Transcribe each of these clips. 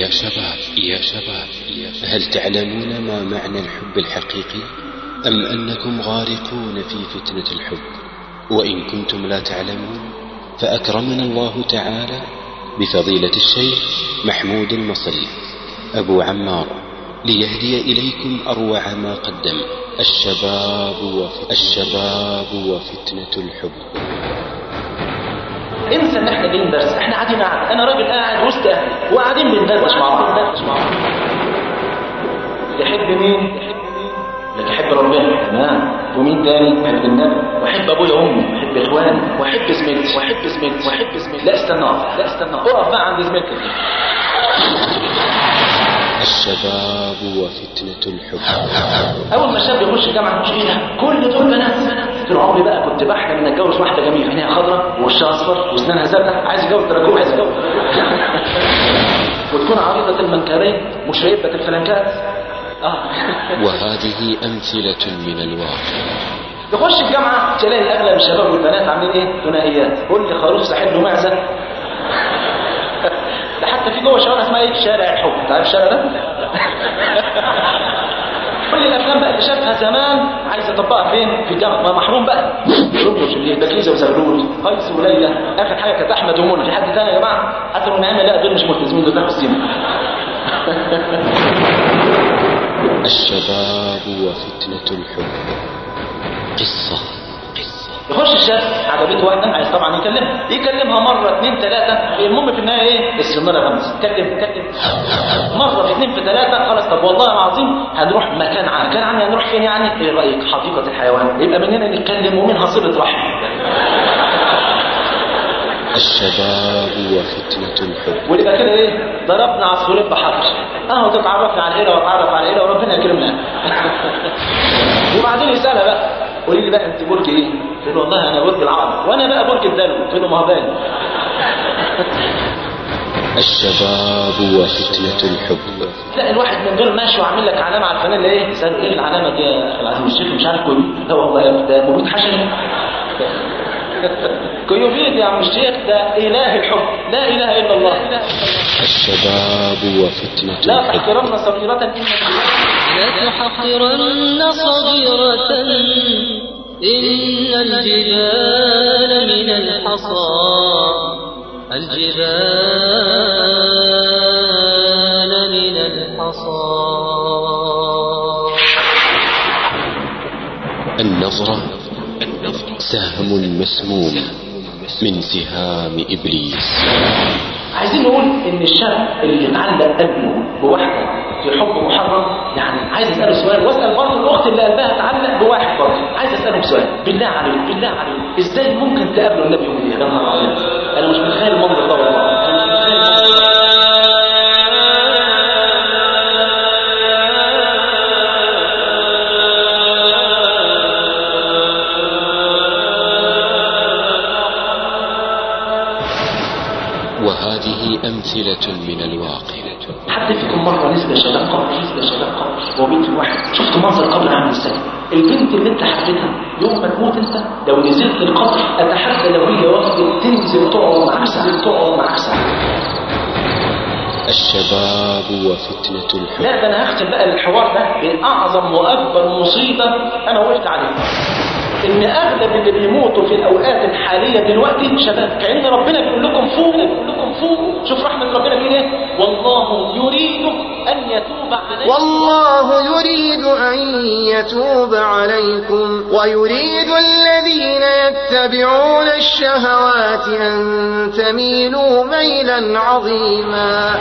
يا شباب يا شباب هل تعلمون ما معنى الحب الحقيقي أم أنكم غارقون في فتنة الحب وإن كنتم لا تعلمون فأكرمنا الله تعالى بفضيلة الشيخ محمود المصري أبو عمار ليهدي إليكم أروع ما قدم الشباب وفتنة, الشباب وفتنة الحب انسى ان احنا جايين درس احنا قاعدين قاعد انا راجل قاعد وسط اهلي وقاعدين بندردش مع بعض بندردش مع بعض يحب مين لك احب ربنا تمام ومين تاني احب النبي واحب ابويا وامي واحب اخواني واحب زميلتي واحب زميلتي واحب زميلتي لا استنى اقف لا استنى اقف اقف بقى عند زميلتك الشباب وفتنة الحب اول ما شاب يخش الجامعه مش ايه ده كل دول بنات طول عمري بقى كنت بحلم ان اتجوز واحده جميله عينيها خضراء ووشها اصفر واسنانها زرقاء عايز اتجوز تراكوب عايز اتجوز وتكون عريضه المنكبين مشربه الفلنكات اه وهذه أمثلة من الواقع تخش الجامعه تلاقي اغلب الشباب والبنات عاملين ايه ثنائيات قول لي خروف ساحب له معزه ده حتى في جوه شوارع اسمها ايه شارع الحب انت عارف الشارع ده كل الافلام بقى اللي شافها زمان عايز اطبقها فين في الجامعه ما محروم بقى رمش اللي بكيزه وزغلول قيس وليلى اخر حاجه كانت احمد ومنى في حد تاني يا جماعه حتى لو نعمل لا دول مش ملتزمين دول في السينما الشباب وفتنة الحب قصة قصة يخش الشاب على بيت واحده عايز طبعا يكلمها يكلمها مره اثنين ثلاثه المهم في النهايه ايه السناره خمسه كلم كلم مره في اثنين في ثلاثه خلاص طب والله العظيم هنروح مكان عام مكان عام هنروح فين يعني ايه رايك حديقه الحيوان يبقى مننا نتكلم ومنها صله رحم الشباب وفتنة الحب ويبقى كده ايه ضربنا عصفورين بحجر اهو تتعرفنا على العيله واتعرف على العيله وربنا يكرمنا وبعدين يسالها بقى قولي لي بقى انت برج ايه؟ قلت له والله انا برج العقرب وانا بقى برج الدلو قلت له ما هو بالي الشباب وفتنة الحب تلاقي الواحد من دول ماشي وعامل لك علامه على الفانيلا ايه؟ سأل ايه العلامه دي يا اخي العزيز الشيخ مش عارف كويس لا والله يا أخي ده مبيد حشري كيوبيد يا عم الشيخ ده اله الحب لا اله الا الله الشباب وفتنة لا الحب تحقرن صغيرة إن لا تحقرن صغيرة إن الجبال من الحصى الجبال من الحصى النظرة سهم مسموم من سهام إبليس عايزين نقول ان الشاب اللي اتعلق قلبه بواحده في حب محرم يعني عايز اساله سؤال واسال برضه الاخت اللي قلبها اتعلق بواحد برضه عايز اساله سؤال بالله عليك بالله عليك ازاي ممكن تقابله النبي يوم يا نهار ابيض انا مش متخيل المنظر ده والله انا مش متخيل المنظر وهذه أمثلة من الواقع حد فيكم مرة نزل شباب قبر نزل شباب قبر وبنت واحد شفت منظر قبر عامل ازاي البنت اللي انت حبيتها يوم ما تموت انت لو نزلت القبر اتحدى لو هي واحدة تنزل تقعد معاك تنزل تقعد معاك الشباب وفتنة الحب لا ده انا هختم بقى الحوار ده باعظم واكبر مصيبه انا وقفت عليها ان اغلب اللي بيموتوا في الاوقات الحاليه دلوقتي شباب كان ربنا بيقول لكم فوقوا بيقول لكم فوقوا شوف رحمه ربنا بيقول ايه والله يريد ان يتوب عليكم والله يريد أن يتوب عليكم ويريد الذين يتبعون الشهوات أن تميلوا ميلا عظيما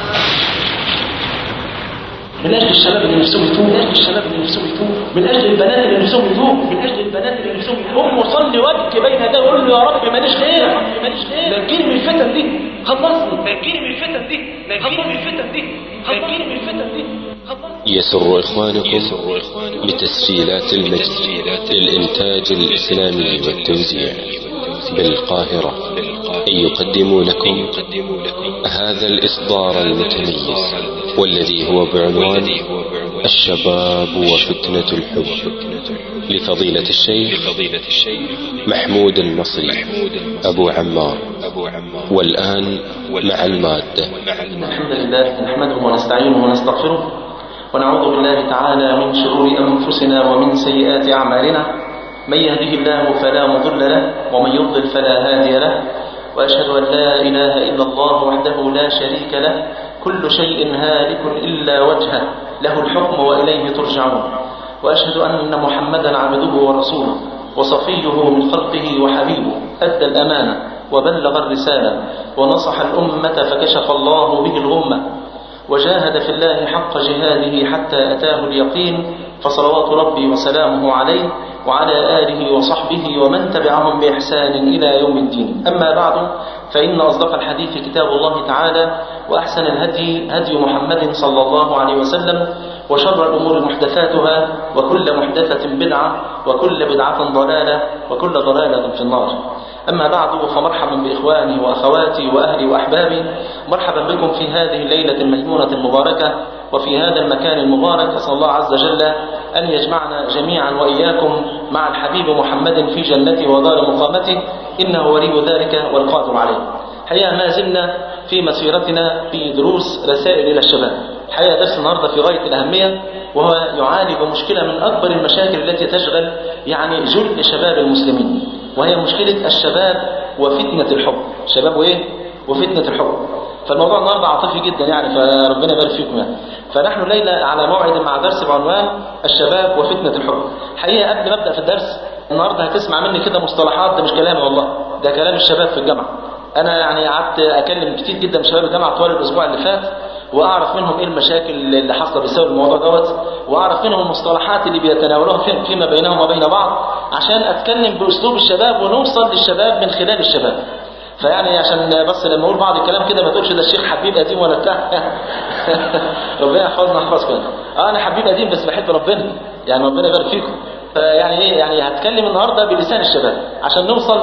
من اجل الشباب اللي نفسهم يتوب من اجل الشباب اللي نفسهم يتوب من اجل البنات اللي نفسهم يتوب من اجل البنات اللي نفسهم يتوب قوم وصلي وابكي بين يديه وقول له يا رب ماليش غيرك ماليش غيرك نجيني من الفتن دي خلصني نجيني من الفتن دي نجيني من الفتن دي نجيني من الفتن دي خلصني يسر إخوانكم لتسجيلات المجد للإنتاج الإسلامي والتوزيع بالقاهرة أن يقدموا لكم هذا الإصدار المتميز والذي هو بعنوان الشباب وفتنة الحب لفضيلة الشيخ محمود المصري أبو عمار والآن مع المادة إن الحمد لله نحمده ونستعينه ونستغفره ونعوذ بالله تعالى من شرور أنفسنا ومن سيئات أعمالنا من يهده الله فلا مضل له ومن يضلل فلا هادي له وأشهد أن لا إله إلا الله وحده لا شريك له كل شيء هالك إلا وجهه له الحكم وإليه ترجعون وأشهد أن محمدا عبده ورسوله وصفيه من خلقه وحبيبه أدى الأمانة وبلغ الرسالة ونصح الأمة فكشف الله به الغمة وجاهد في الله حق جهاده حتى أتاه اليقين فصلوات ربي وسلامه عليه وعلى آله وصحبه ومن تبعهم بإحسان إلى يوم الدين أما بعد فإن أصدق الحديث كتاب الله تعالى وأحسن الهدي هدي محمد صلى الله عليه وسلم وشر الأمور محدثاتها وكل محدثة بدعة وكل بدعة ضلالة وكل ضلالة في النار أما بعد فمرحبا بإخواني وأخواتي وأهلي وأحبابي مرحبا بكم في هذه الليلة الميمونة المباركة وفي هذا المكان المبارك أسأل الله عز وجل أن يجمعنا جميعا وإياكم مع الحبيب محمد في جنته ودار مقامته إنه ولي ذلك والقادر عليه حقيقة ما زلنا في مسيرتنا في دروس رسائل إلى الشباب حقيقة درس النهاردة في غاية الأهمية وهو يعالج مشكلة من أكبر المشاكل التي تشغل يعني جل شباب المسلمين وهي مشكلة الشباب وفتنة الحب الشباب وإيه؟ وفتنة الحب فالموضوع النهارده عاطفي جدا يعني فربنا يبارك فيكم يعني فنحن الليلة على موعد مع درس بعنوان الشباب وفتنة الحب حقيقة قبل ما أبدأ في الدرس النهارده هتسمع مني كده مصطلحات ده مش كلامي والله ده كلام الشباب في الجامعة أنا يعني قعدت أكلم كتير جدا من شباب الجامعة طوال الأسبوع اللي فات واعرف منهم ايه المشاكل اللي حاصله بسبب الموضوع دوت واعرف منهم المصطلحات اللي بيتناولوها في فيما بينهم وبين بعض عشان اتكلم باسلوب الشباب ونوصل للشباب من خلال الشباب فيعني عشان بس لما اقول بعض الكلام كده ما تقولش ده الشيخ حبيب قديم ولا بتاع ربنا يحفظنا يحفظكم اه انا حبيب قديم بس بحب ربنا يعني ربنا يبارك فيكم فيعني ايه يعني هتكلم النهارده بلسان الشباب عشان نوصل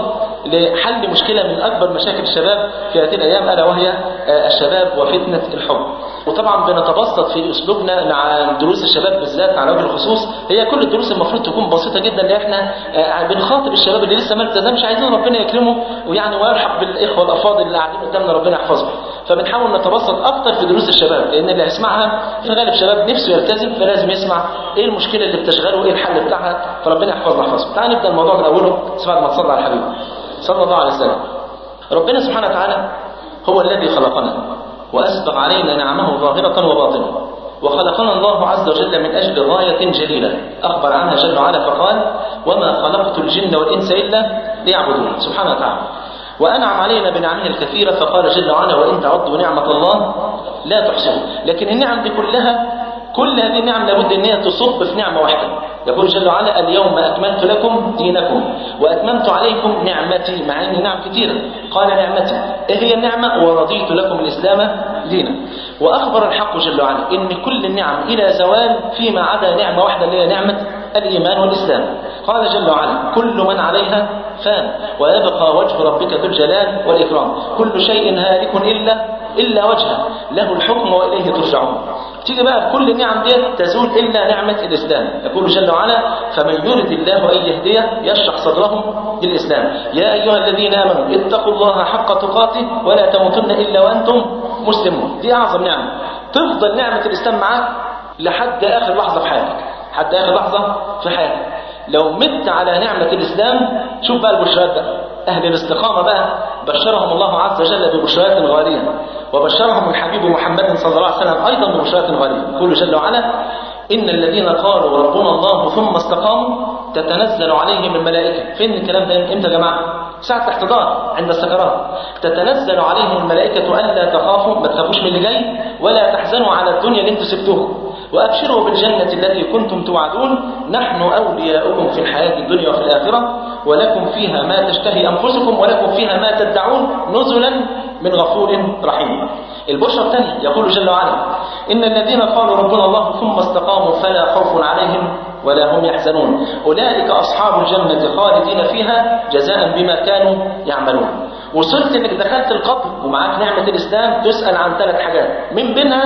لحل مشكله من اكبر مشاكل الشباب في هذه الايام الا وهي الشباب وفتنه الحب وطبعا بنتبسط في اسلوبنا مع دروس الشباب بالذات على وجه الخصوص هي كل الدروس المفروض تكون بسيطه جدا لان احنا بنخاطب الشباب اللي لسه ما التزمش عايزين ربنا يكرمه ويعني ويرحب بالاخوه الافاضل اللي قاعدين قدامنا ربنا يحفظهم فبنحاول نتبسط اكتر في دروس الشباب لان اللي هيسمعها في الغالب شباب نفسه يلتزم فلازم يسمع ايه المشكله اللي بتشغله وايه الحل بتاعها فربنا يحفظنا يحفظكم تعال نبدا الموضوع من اوله بس بعد ما تصلي على الحبيب صلى الله عليه وسلم ربنا سبحانه وتعالى هو الذي خلقنا وأسبغ علينا نعمه ظاهرة وباطنة وخلقنا الله عز وجل من أجل غاية جليلة أخبر عنها جل وعلا فقال وما خلقت الجن والإنس إلا ليعبدون سبحانه وتعالى وأنعم علينا بنعمه الكثيرة فقال جل وعلا وإن تعدوا نعمة الله لا تحصوها لكن النعم دي كلها كل هذه النعم لابد ان هي تصب في نعمه واحده يقول جل وعلا اليوم اكملت لكم دينكم واتممت عليكم نعمتي مع ان نعم كثيره قال نعمتي ايه هي النعمه ورضيت لكم الاسلام دينا واخبر الحق جل وعلا ان كل النعم الى زوال فيما عدا نعمه واحده اللي هي نعمه الايمان والاسلام قال جل وعلا كل من عليها فان ويبقى وجه ربك ذو الجلال والاكرام كل شيء هالك الا الا وجهه له الحكم واليه ترجعون تيجي بقى كل النعم دي تزول إلا نعمة الإسلام يقول جل وعلا فمن يرد الله أن يهديه يشرح صدره للإسلام يا أيها الذين آمنوا اتقوا الله حق تقاته ولا تموتن إلا وأنتم مسلمون دي أعظم نعمة تفضل نعمة الإسلام معاك لحد آخر لحظة في حياتك حد آخر لحظة في حياتك لو مت على نعمة الإسلام شوف بقى البشرات بقى أهل الاستقامة بقى بشرهم الله عز وجل ببشرات غالية وبشرهم الحبيب محمد صلى الله عليه وسلم أيضا ببشرات غالية يقول جل وعلا إن الذين قالوا ربنا الله ثم استقاموا تتنزل عليهم الملائكة فين الكلام ده إمتى يا جماعة ساعة الاحتضار عند السكرات تتنزل عليهم الملائكة ألا تخافوا ما تخافوش من اللي جاي ولا تحزنوا على الدنيا اللي انتوا سبتوها وأبشروا بالجنة التي كنتم توعدون نحن أولياؤكم في الحياة الدنيا وفي الآخرة ولكم فيها ما تشتهي أنفسكم ولكم فيها ما تدعون نزلا من غفور رحيم البشرى الثانية يقول جل وعلا إن الذين قالوا ربنا الله ثم استقاموا فلا خوف عليهم ولا هم يحزنون أولئك أصحاب الجنة خالدين فيها جزاء بما كانوا يعملون وصلت انك دخلت القبر ومعاك نعمة الإسلام تسأل عن ثلاث حاجات من بينها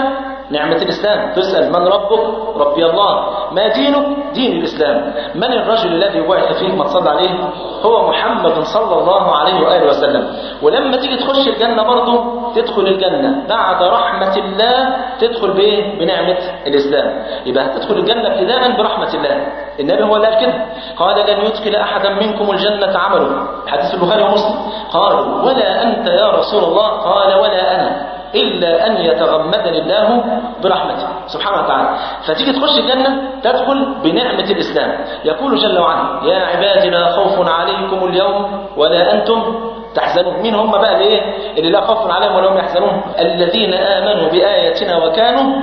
نعمة الإسلام تسأل من ربك ربي الله ما دينك دين الإسلام من الرجل الذي بعث فيك ما تصلى عليه هو محمد صلى الله عليه وآله وسلم ولما تيجي تخش الجنة برضه تدخل الجنة بعد رحمة الله تدخل بإيه بنعمة الإسلام يبقى هتدخل الجنة ابتداء برحمة الله النبي هو اللي قال كده قال لن يدخل أحدا منكم الجنة عمله حديث البخاري ومسلم قالوا ولا أنت يا رسول الله قال ولا أنا إلا أن يتغمدني الله برحمته سبحانه وتعالى فتيجي تخش الجنة تدخل بنعمة الإسلام يقول جل وعلا يا عبادي لا خوف عليكم اليوم ولا أنتم تحزنون مين هم بقى الايه اللي لا خوف عليهم ولا هم يحزنون الذين آمنوا بآياتنا وكانوا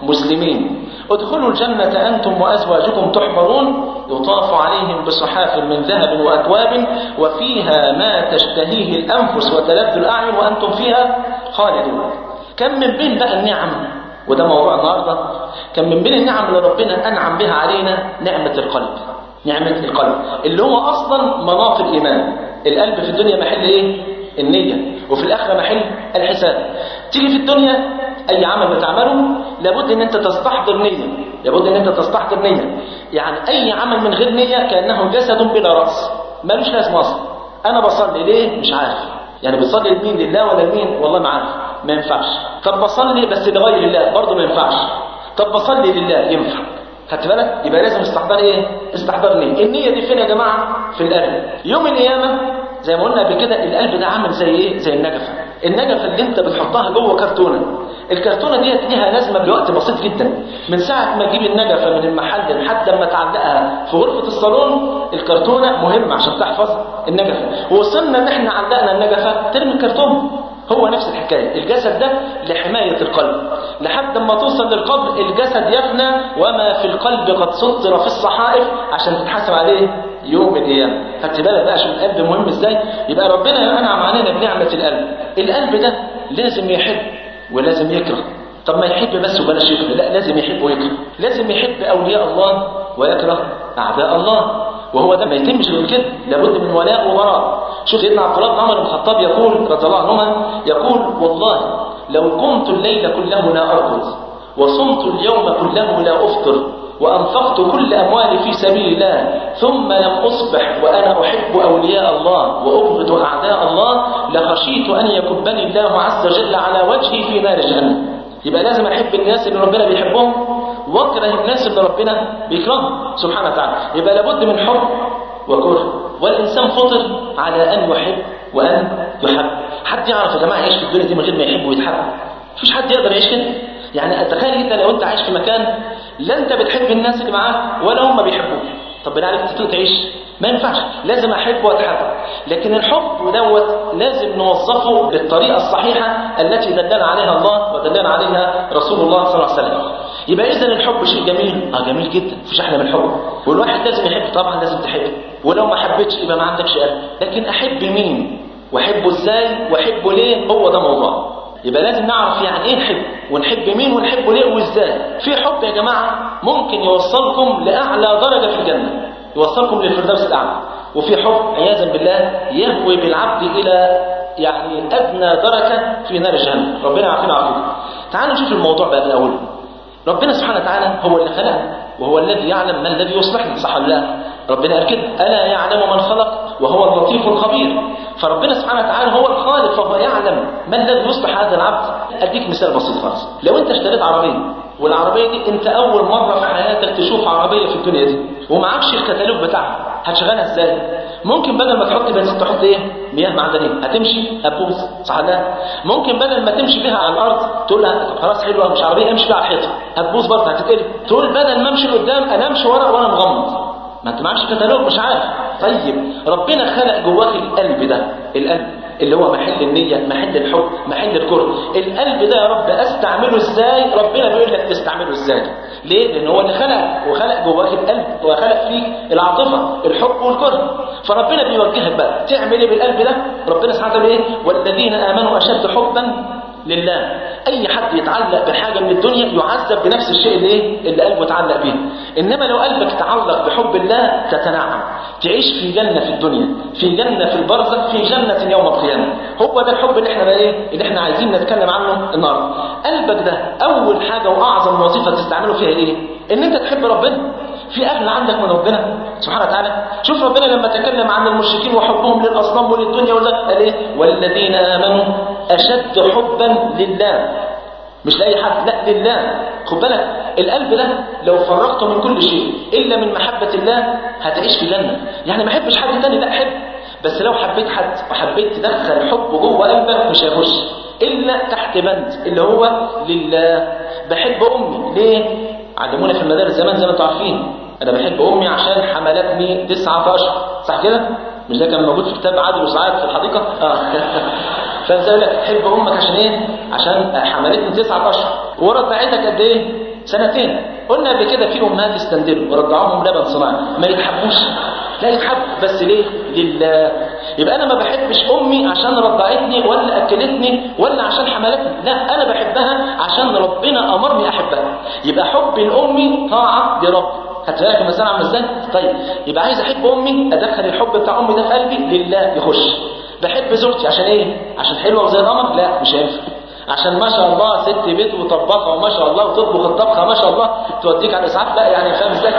مسلمين ادخلوا الجنة أنتم وأزواجكم تحبرون يطاف عليهم بصحاف من ذهب وأكواب وفيها ما تشتهيه الأنفس وتلذ الأعين وأنتم فيها خالدون كم من بين بقى النعم وده موضوع النهارده كم من بين النعم اللي ربنا أنعم بها علينا نعمة القلب نعمة القلب اللي هو أصلا مناط الإيمان القلب في الدنيا محل إيه؟ النية وفي الآخرة محل الحساب تيجي في الدنيا أي عمل بتعمله لابد أن أنت تستحضر نية لابد أن أنت تستحضر نية يعني أي عمل من غير نية كأنه جسد بلا رأس ملوش لازمة أصلا أنا بصلي ليه مش عارف يعني بتصلي لمين لله ولا لمين والله ما عارف ما ينفعش طب بصلي بس لغير الله برضه ما ينفعش طب بصلي لله ينفع خدت بالك يبقى لازم استحضار ايه استحضار نية النية دي فين يا جماعة في القلب يوم القيامة زي ما قلنا قبل كده القلب ده عامل زي ايه زي النجفة النجفة اللي انت بتحطها جوه كرتونة الكرتونة ديت ليها لازمة بوقت بسيط جدا من ساعة ما تجيب النجفة من المحل لحد ما تعلقها في غرفة الصالون الكرتونة مهمة عشان تحفظ النجفة ووصلنا ان احنا علقنا النجفة ترمي الكرتون هو نفس الحكاية الجسد ده لحماية القلب لحد ما توصل للقبر الجسد يفنى وما في القلب قد سطر في الصحائف عشان تتحاسب عليه يوم القيامة خدت بالك بقى عشان القلب مهم ازاي يبقى ربنا انعم علينا بنعمة القلب القلب ده لازم يحب ولازم يكره طب ما يحب بس وبلاش يكره لا لازم يحب ويكره لازم يحب اولياء الله ويكره اعداء الله وهو ده ما يتمش غير كده لابد من ولاء وبراء شوف سيدنا عبد الله بن عمر بن الخطاب يقول رضي الله عنهما يقول والله لو قمت الليل كله لا ارقد وصمت اليوم كله لا افطر وأنفقت كل أموالي في سبيل الله ثم لم أصبح وأنا أحب أولياء الله وأبغض أعداء الله لخشيت أن يكبني الله عز وجل على وجهي في نار جهنم يبقى لازم أحب الناس اللي ربنا بيحبهم واكره الناس اللي ربنا بيكرههم سبحانه وتعالى يبقى لابد من حب وكره والإنسان فطر على أن يحب وأن يحب حد يعرف يا جماعة يعيش في الدنيا دي من غير ما يحب ويتحب مفيش حد يقدر يعيش كده يعني تخيل انت لو انت عايش في مكان لا انت بتحب الناس اللي معاك ولا هم بيحبوك طب بالله عليك تطيق تعيش ما ينفعش لازم احب واتحب لكن الحب دوت لازم نوظفه بالطريقه الصحيحه التي دلنا عليها الله ودلنا عليها رسول الله صلى الله عليه وسلم يبقى اذا الحب شيء جميل اه جميل جدا مفيش احلى من الحب والواحد لازم يحب طبعا لازم تحب ولو ما حبيتش يبقى ما عندكش قلب لكن احب مين واحبه ازاي واحبه ليه هو ده موضوع يبقى لازم نعرف يعني ايه نحب ونحب مين ونحبه ليه وازاي في حب يا جماعة ممكن يوصلكم لأعلى درجة في الجنة يوصلكم للفردوس الأعلى وفي حب عياذا بالله يهوي بالعبد إلى يعني أدنى درجة في نار جهنم ربنا يعافينا ويعافيكم تعالوا نشوف الموضوع بقى من أوله ربنا سبحانه وتعالى هو اللي خلقنا وهو الذي يعلم ما الذي يصلحنا صح ولا لا ربنا قال كده ألا يعلم من خلق وهو اللطيف الخبير فربنا سبحانه وتعالى هو الخالق فهو يعلم ما الذي يصلح هذا العبد اديك مثال بسيط خالص لو انت اشتريت عربيه والعربيه دي انت اول مره في حياتك تشوف عربيه في الدنيا دي ومعكش الكتالوج بتاعها هتشغلها ازاي ممكن بدل ما تحط بنزين تحط ايه مياه معدنيه هتمشي هتبوظ صح لا ممكن بدل ما تمشي بيها على الارض تقول لها خلاص حلوه مش عربيه امشي بيها على الحيطه هتبوظ برضه هتتقلب تقول بدل ما امشي لقدام انا امشي ورا وانا مغمض ما انت معكش كتالوج مش عارف طيب ربنا خلق جواك القلب ده القلب اللي هو محل النية محل الحب محل الكره القلب ده يا رب استعمله ازاي ربنا بيقول لك تستعمله ازاي ليه لان هو اللي خلق وخلق جواك القلب وخلق فيك العاطفة الحب والكره فربنا بيوجهك بقى تعمل ايه بالقلب ده ربنا سبحانه وتعالى ايه والذين امنوا اشد حبا لله اي حد يتعلق بحاجه من الدنيا يعذب بنفس الشيء اللي ايه اللي قلبه اتعلق بيه انما لو قلبك تعلق بحب الله تتنعم تعيش في جنه في الدنيا في جنه في البرزخ في جنه يوم القيامه هو ده الحب اللي احنا بقى ايه اللي احنا عايزين نتكلم عنه النهارده قلبك ده اول حاجه واعظم وظيفه تستعمله فيها ايه ان انت تحب ربنا في اغلى عندك من ربنا سبحانه وتعالى شوف ربنا لما تكلم عن المشركين وحبهم للاصنام وللدنيا ولا قال ايه والذين امنوا اشد حبا لله مش لاي حد لا لله خد بالك القلب ده لو فرغته من كل شيء الا من محبه الله هتعيش في جنه يعني ما احبش حد تاني لا احب بس لو حبيت حد وحبيت تدخل حب جوه قلبك مش هيخش الا تحت بند اللي هو لله بحب امي ليه علمونا في المدارس زمان زي ما انتم عارفين انا بحب امي عشان حملتني تسعة في اشهر صح كده مش ده كان موجود في كتاب عادل وسعاد في الحديقه اه فانت يقول لك تحب امك عشان ايه عشان حملتني تسعة اشهر ورضعتك قد ايه سنتين قلنا قبل كده في امهات يستندلوا ورضعوهم لبن صناعي ما يتحبوش لا يتحب بس ليه لله يبقى انا ما بحبش امي عشان رضعتني ولا اكلتني ولا عشان حملتني لا انا بحبها عشان ربنا امرني احبها يبقى حبي لامي طاعه لرب هتلاقي المسألة عامله ازاي؟ طيب يبقى عايز احب امي ادخل الحب بتاع امي ده في قلبي لله يخش بحب زوجتي عشان ايه؟ عشان حلوه وزي القمر؟ لا مش هينفع عشان ما شاء الله ست بيت وطباخه وما شاء الله وتطبخ الطبخه ما شاء الله توديك على الاسعاف لا يعني فاهم ازاي؟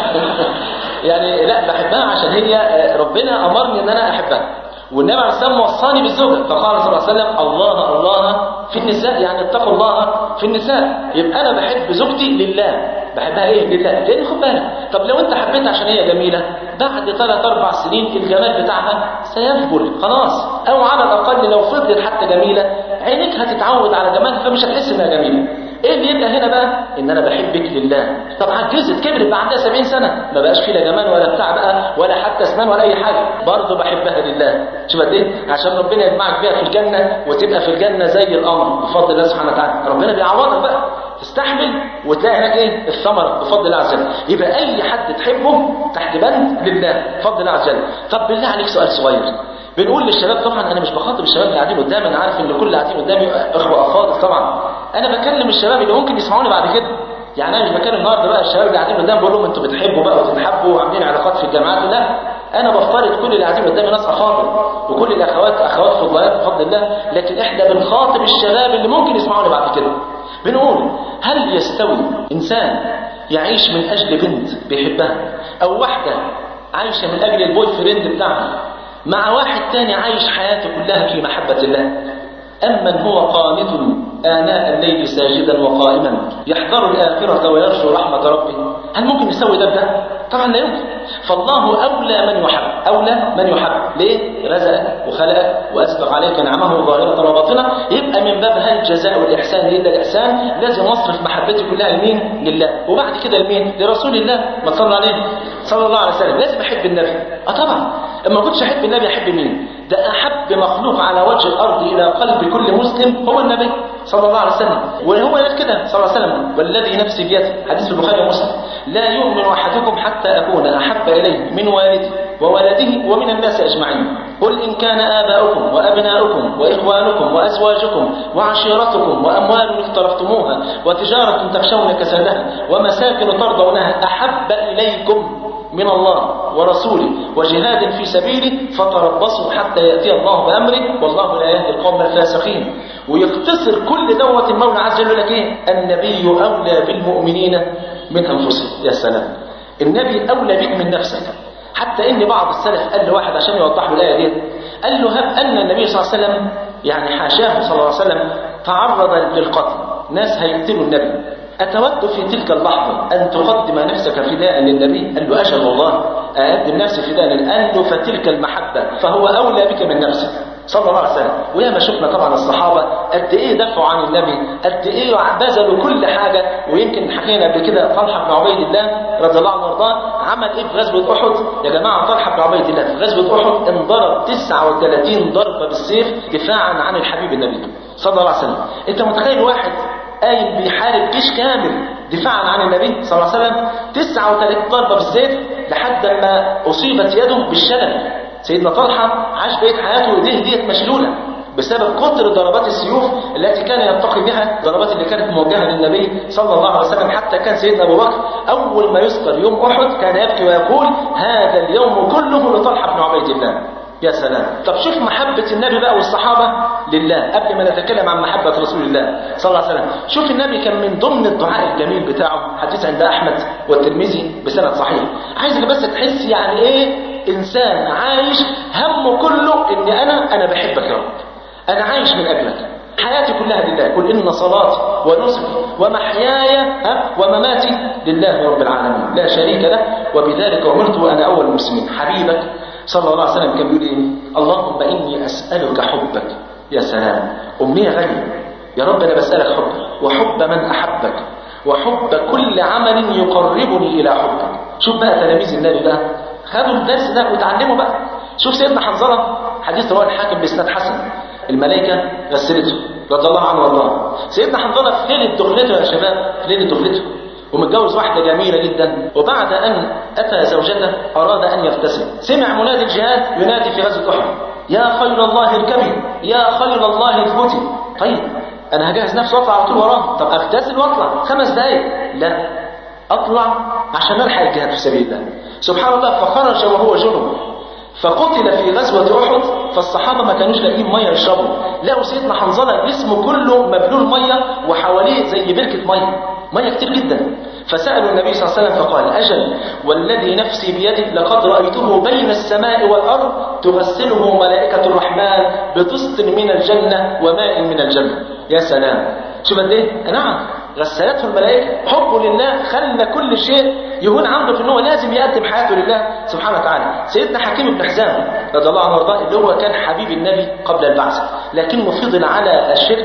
يعني لا بحبها عشان هي ربنا امرني ان انا احبها والنبي عليه الصلاه والسلام وصاني بالزوجه فقال صلى الله عليه وسلم الله الله في النساء يعني اتقوا الله في النساء يبقى انا بحب زوجتي لله بحبها ايه لله لان خد بالك طب لو انت حبيتها عشان هي جميله بعد ثلاث اربع سنين الجمال بتاعها سيذبل خلاص او على الاقل لو فضلت حتى جميله عينك هتتعود على جمالها فمش هتحس انها جميله ايه اللي يبقى هنا بقى ان انا بحبك لله طب عجزت كبرت بقى عندها 70 سنه ما بقاش فيه لا جمال ولا بتاع بقى ولا حتى اسنان ولا اي حاجه برضه بحبها لله شوف قد ايه عشان ربنا يجمعك بيها في الجنه وتبقى في الجنه زي القمر بفضل الله سبحانه وتعالى ربنا بيعوضك بقى تستحمل وتلاقي هناك ايه الثمره بفضل الله عز وجل يبقى اي حد تحبه تحت بند لله بفضل الله عز وجل طب بالله عليك سؤال صغير بنقول للشباب طبعا انا مش بخاطب الشباب اللي قاعدين قدامي انا عارف ان كل اللي قاعدين قدامي اخوه افاضل طبعا انا بكلم الشباب اللي ممكن يسمعوني بعد كده يعني انا مش بكلم النهارده بقى الشباب اللي قاعدين قدامي بقول لهم انتوا بتحبوا بقى وتتحبوا وعاملين علاقات في الجامعات لا انا بفترض كل اللي قاعدين قدامي ناس افاضل وكل الاخوات اخوات فضليات بفضل الله لكن احنا بنخاطب الشباب اللي ممكن يسمعوني بعد كده بنقول هل يستوي انسان يعيش من اجل بنت بيحبها او واحده عايشه من اجل البوي فريند بتاعها مع واحد تاني عايش حياته كلها في محبة الله أمن هو قانت آناء الليل ساجدا وقائما يحذر الآخرة ويرجو رحمة ربه هل ممكن يسوي ده بده؟ طبعا لا يمكن فالله أولى من يحب أولى من يحب ليه؟ رزقك وخلقك وأسبغ عليك نعمه ظاهرة وباطنة يبقى من باب هل الجزاء والإحسان إلا الإحسان لازم أصرف محبتي كلها لمين؟ لله وبعد كده لمين؟ لرسول الله ما صلى عليه صلى الله عليه وسلم لازم أحب النبي أه طبعا اما كنتش احب النبي احب مين ده احب مخلوق على وجه الارض الى قلب كل مسلم هو النبي صلى الله عليه وسلم وهو قال كده صلى الله عليه وسلم والذي نفسي بيده حديث البخاري ومسلم لا يؤمن احدكم حتى اكون احب اليه من والده وولده ومن الناس اجمعين قل ان كان اباؤكم وابناؤكم واخوانكم وازواجكم وعشيرتكم واموال اقترفتموها وتجاره تخشون كسادها ومساكن ترضونها احب اليكم من الله ورسوله وجهاد في سبيله فتربصوا حتى يأتي الله بأمره والله لا يهدي القوم الفاسقين ويختصر كل دوة المولى عز وجل لك ايه النبي أولى بالمؤمنين من أنفسهم يا سلام النبي أولى بك من نفسك حتى إن بعض السلف قال لواحد عشان يوضح له الآية دي قال له هب أن النبي صلى الله عليه وسلم يعني حاشاه صلى الله عليه وسلم تعرض للقتل ناس هيقتلوا النبي أتود في تلك اللحظة أن تقدم نفسك فداء للنبي قال له أجل والله أقدم نفسي فداء قال له فتلك المحبة فهو أولى بك من نفسك صلى الله عليه وسلم وياما شفنا طبعا الصحابة قد إيه دفعوا عن النبي قد إيه بذلوا كل حاجة ويمكن حكينا قبل كده طلحة بن عبيد الله رضي الله عنه وارضاه عمل إيه في غزوة أحد يا جماعة طلحة بن عبيد الله في غزوة أحد انضرب 39 ضربة بالسيف دفاعا عن الحبيب النبي صلى الله عليه وسلم أنت متخيل واحد قايم بيحارب جيش كامل دفاعا عن النبي صلى الله عليه وسلم 39 ضربة بالسيف لحد ما أصيبت يده بالشلل سيدنا طلحة عاش بقية حياته وإيديه ديت مشلولة بسبب كثر ضربات السيوف التي كان ينتقي بها الضربات اللي كانت موجهة للنبي صلى الله عليه وسلم حتى كان سيدنا أبو بكر أول ما يذكر يوم أحد كان يبكي ويقول هذا اليوم كله لطلحة بن عبيد الله يا سلام طب شوف محبة النبي بقى والصحابة لله قبل ما نتكلم عن محبة رسول الله صلى الله عليه وسلم شوف النبي كان من ضمن الدعاء الجميل بتاعه حديث عند أحمد والترمذي بسند صحيح عايزك بس تحس يعني إيه إنسان عايش همه كله إن أنا أنا بحبك يا رب أنا عايش من أجلك حياتي كلها لله قل إن صلاتي ونسكي ومحياي ها، ومماتي لله رب العالمين لا شريك له وبذلك أمرت وأنا أول المسلمين حبيبك صلى الله عليه وسلم كان بيقول إيه اللهم إني أسألك حبك يا سلام أمنية غالية يا رب أنا بسألك حبك وحب من أحبك وحب كل عمل يقربني إلى حبك شوف بقى تلاميذ النبي بقى خدوا الدرس ده وتعلموا بقى شوف سيدنا حنظلة حديث رواه الحاكم بإسناد حسن الملائكة غسلته رضي الله عنه وارضاه سيدنا حنظلة في ليلة دخلته يا شباب في ليلة دخلته ومتجوز واحدة جميلة جدا وبعد أن أتى زوجته أراد أن يغتسل سمع منادي الجهاد ينادي في غزوة أحد يا خير الله اركبي يا خير الله اثبتي طيب أنا هجهز نفسي وأطلع على طول وراه طب أغتسل وأطلع خمس دقايق لا أطلع عشان ألحق الجهاد في سبيل الله سبحان الله فخرج وهو جنب فقتل في غزوة أحد فالصحابة ما كانوش لاقيين مية يشربوا لقوا سيدنا حنظلة جسمه كله مبلول مية وحواليه زي بركة مية مية كتير جدا فسألوا النبي صلى الله عليه وسلم فقال أجل والذي نفسي بيده لقد رأيته بين السماء والأرض تغسله ملائكة الرحمن بطست من الجنة وماء من الجنة يا سلام شوف قد ايه نعم غسلته الملائكة حبه لله خلى كل شيء يهون عنده في ان هو لازم يقدم حياته لله سبحانه وتعالى سيدنا حكيم بن حزام رضي الله عنه وارضاه اللي هو كان حبيب النبي قبل البعث لكنه فضل على الشرك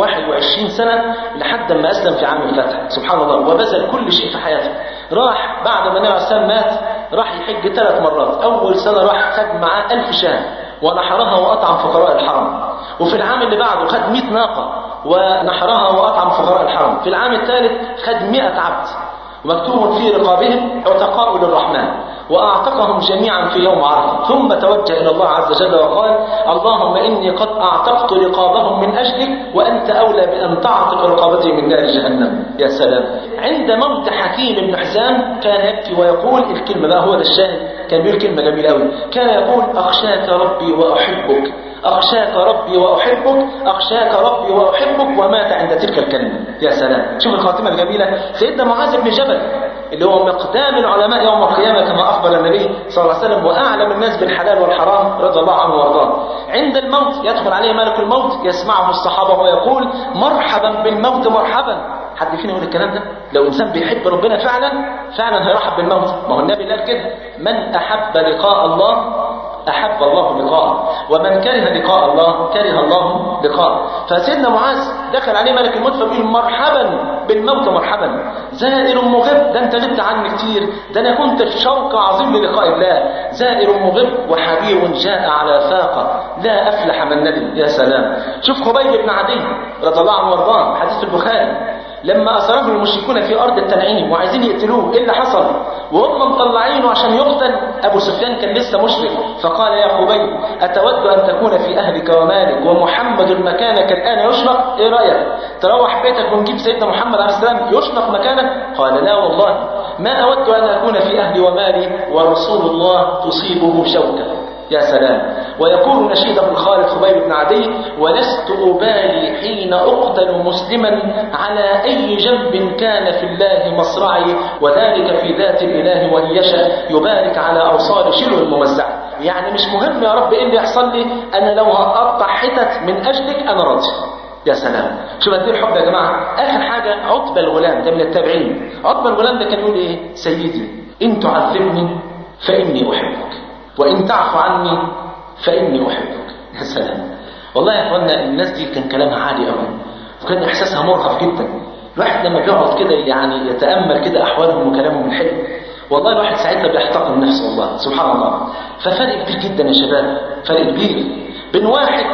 21 سنة لحد ما أسلم في عام الفتح سبحان الله وبذل كل شيء في حياته راح بعد ما النبي عليه السلام مات راح يحج ثلاث مرات أول سنة راح خد معاه ألف شاه ونحرها وأطعم فقراء الحرم وفي العام اللي بعده خد 100 ناقة ونحرها وأطعم فقراء الحرم في العام الثالث خد 100 عبد ومكتوب في رقابهم عتقاء للرحمن وأعتقهم جميعا في يوم عرفة ثم توجه إلى الله عز وجل وقال اللهم إني قد أعتقت رقابهم من أجلك وأنت أولى بأن تعتق رقابتي من نار جهنم يا سلام عند موت حكيم بن حزام كان يبكي ويقول الكلمة بقى هو ده الشاهد كان بيقول كلمة جميلة قوي كان يقول أخشاك ربي وأحبك أخشاك ربي وأحبك أخشاك ربي وأحبك ومات عند تلك الكلمة يا سلام شوف الخاتمة الجميلة سيدنا معاذ بن جبل اللي هو مقدام العلماء يوم القيامة كما أخبر النبي صلى الله عليه وسلم وأعلم الناس بالحلال والحرام رضي الله عنه وارضاه عند الموت يدخل عليه ملك الموت يسمعه الصحابة ويقول مرحبا بالموت مرحبا حد فينا يقول الكلام ده لو إنسان بيحب ربنا فعلا فعلا هيرحب بالموت ما هو النبي قال كده من أحب لقاء الله أحب الله لقاءه ومن كره لقاء الله كره الله لقاءه فسيدنا معاذ دخل عليه ملك الموت فبيقول مرحبا بالموت مرحبا زائر مغب ده انت غبت عني كتير ده انا كنت في شوق عظيم للقاء الله زائر مغب وحبيب جاء على فاقه لا افلح من ندم يا سلام شوف خبيب بن عدي رضي الله عنه وارضاه حديث البخاري لما أسره المشركون في أرض التنعيم وعايزين يقتلوه إيه اللي حصل وهم مطلعينه عشان يقتل أبو سفيان كان لسه مشرك فقال يا خبيب أتود أن تكون في أهلك ومالك ومحمد مكانك الآن يشرق إيه رأيك تروح بيتك ونجيب سيدنا محمد عليه السلام يشرق مكانك قال لا والله ما أود أن أكون في أهلي ومالي ورسول الله تصيبه شوكة يا سلام ويقول نشيده الخالد خبيب بن عدي ولست أبالي حين أقتل مسلما على أي جنب كان في الله مصرعي وذلك في ذات الإله وإن يشاء يبارك على أوصال شلو الموزع يعني مش مهم يا رب إيه اللي يحصل لي أنا لو هقطع حتت من أجلك أنا راضي يا سلام شوف قد ايه الحب يا جماعه اخر حاجه عتبه الغلام ده من التابعين عتبه الغلام ده كان يقول ايه سيدي ان تعذبني فاني احبك وإن تعفو عني فإني أحبك يا سلام والله يا أخوانا الناس دي كان كلامها عالي قوي وكان إحساسها مرهف جدا الواحد لما بيقعد كده يعني يتأمل كده أحوالهم وكلامهم الحلو والله الواحد ساعتها بيحتقر نفسه والله سبحان الله ففرق كبير جدا يا شباب فرق كبير بين واحد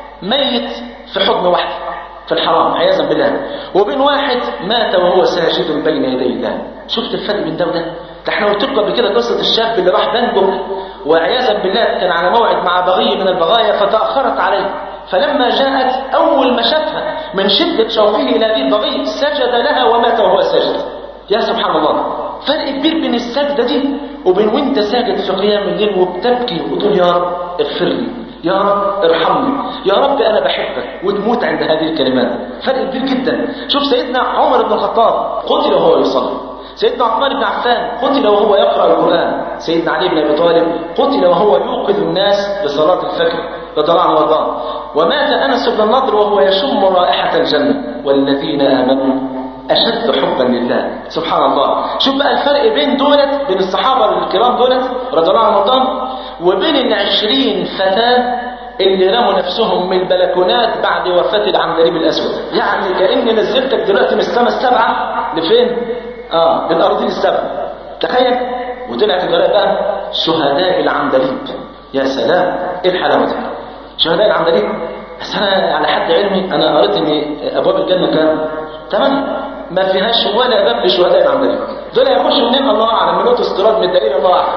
ميت في حضن واحد في الحرام عياذا بالله وبين واحد مات وهو ساجد بين يدي الله شفت الفرق بين ده وده ده احنا قلت لكم قبل كده قصه الشاب اللي راح بنجك وعياذا بالله كان على موعد مع بغي من البغايا فتاخرت عليه فلما جاءت اول ما شافها من شده شوقه الى هذه البغي سجد لها ومات وهو ساجد يا سبحان الله فرق كبير بين السجدة دي وبين وانت ساجد في قيام الليل وبتبكي وتقول يا رب اغفر لي يا رب ارحمني يا رب انا بحبك وتموت عند هذه الكلمات فرق كبير جدا شوف سيدنا عمر بن الخطاب قتل وهو يصلي سيدنا عثمان بن عفان قتل وهو يقرأ القرآن سيدنا علي بن أبي طالب قتل وهو يوقظ الناس لصلاة الفجر رضي الله عنه وارضاه ومات أنس بن النضر وهو يشم رائحة الجنة والذين آمنوا أشد حبا لله سبحان الله شوف بقى الفرق بين دولت بين الصحابة الكرام دولت رضي الله عنهم وارضاهم وبين العشرين فتاة اللي رموا نفسهم من البلكونات بعد وفاة العندليب الأسود يعني كأني نزلتك دلوقتي من السماء السبعة لفين؟ آه للأرضين السبع تخيل وطلعت الجراء بقى شهداء العندليب يا سلام ايه الحلاوة دي شهداء العندليب بس انا على حد علمي انا قريت ان ابواب الجنة كام ثمانية ما فيهاش ولا باب لشهداء العندليب دول يخشوا منين الله اعلم من استيراد من الدليل الله اعلم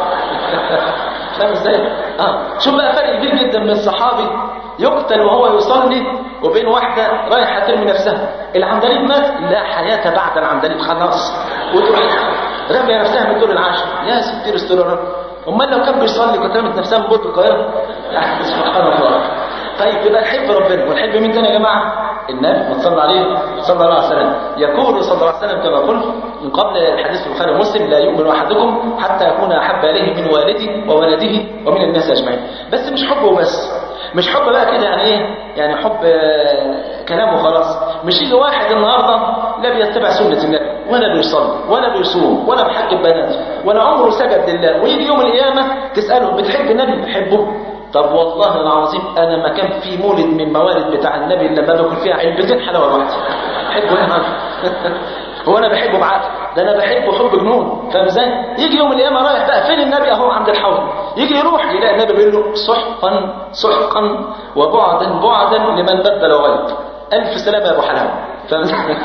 فاهم ازاي اه شوف بقى فرق كبير جدا من الصحابي يقتل وهو يصلي وبين واحدة رايحة ترمي نفسها العندليب مات لا حياة بعد العندليب خلاص وتروح رمي نفسها من الدور العاشر يا ستير استرار امال لو كان بيصلي كانت رمت نفسها من بوت القاهرة يعني سبحان الله طيب يبقى نحب ربنا ونحب مين تاني يا جماعة النبي ما تصلى عليه صلى الله عليه وسلم يقول صلى الله عليه وسلم كما قلت من قبل الحديث البخاري ومسلم لا يؤمن احدكم حتى يكون احب اليه من والده وولده ومن الناس اجمعين بس مش حبه بس مش حب بقى كده يعني ايه يعني حب آه كلام وخلاص مش يجي واحد النهارده لا بيتبع سنه النبي ولا بيصلي ولا بيصوم ولا بحج بنات ولا عمره سجد لله ويجي يوم القيامه تساله بتحب النبي بحبه طب والله العظيم انا ما كان في مولد من موالد بتاع النبي الا ما باكل فيها علبتين حلاوه واحده احبه انا هو انا بحبه بعقل ده انا بحبه حب جنون فاهم ازاي يجي يوم القيامه رايح بقى فين النبي اهو عند الحوض يجي يروح يلاقي النبي بيقول له سحقا سحقا وبعدا بعدا لمن بدل وغيب الف سلامه يا ابو حلاوه فاهم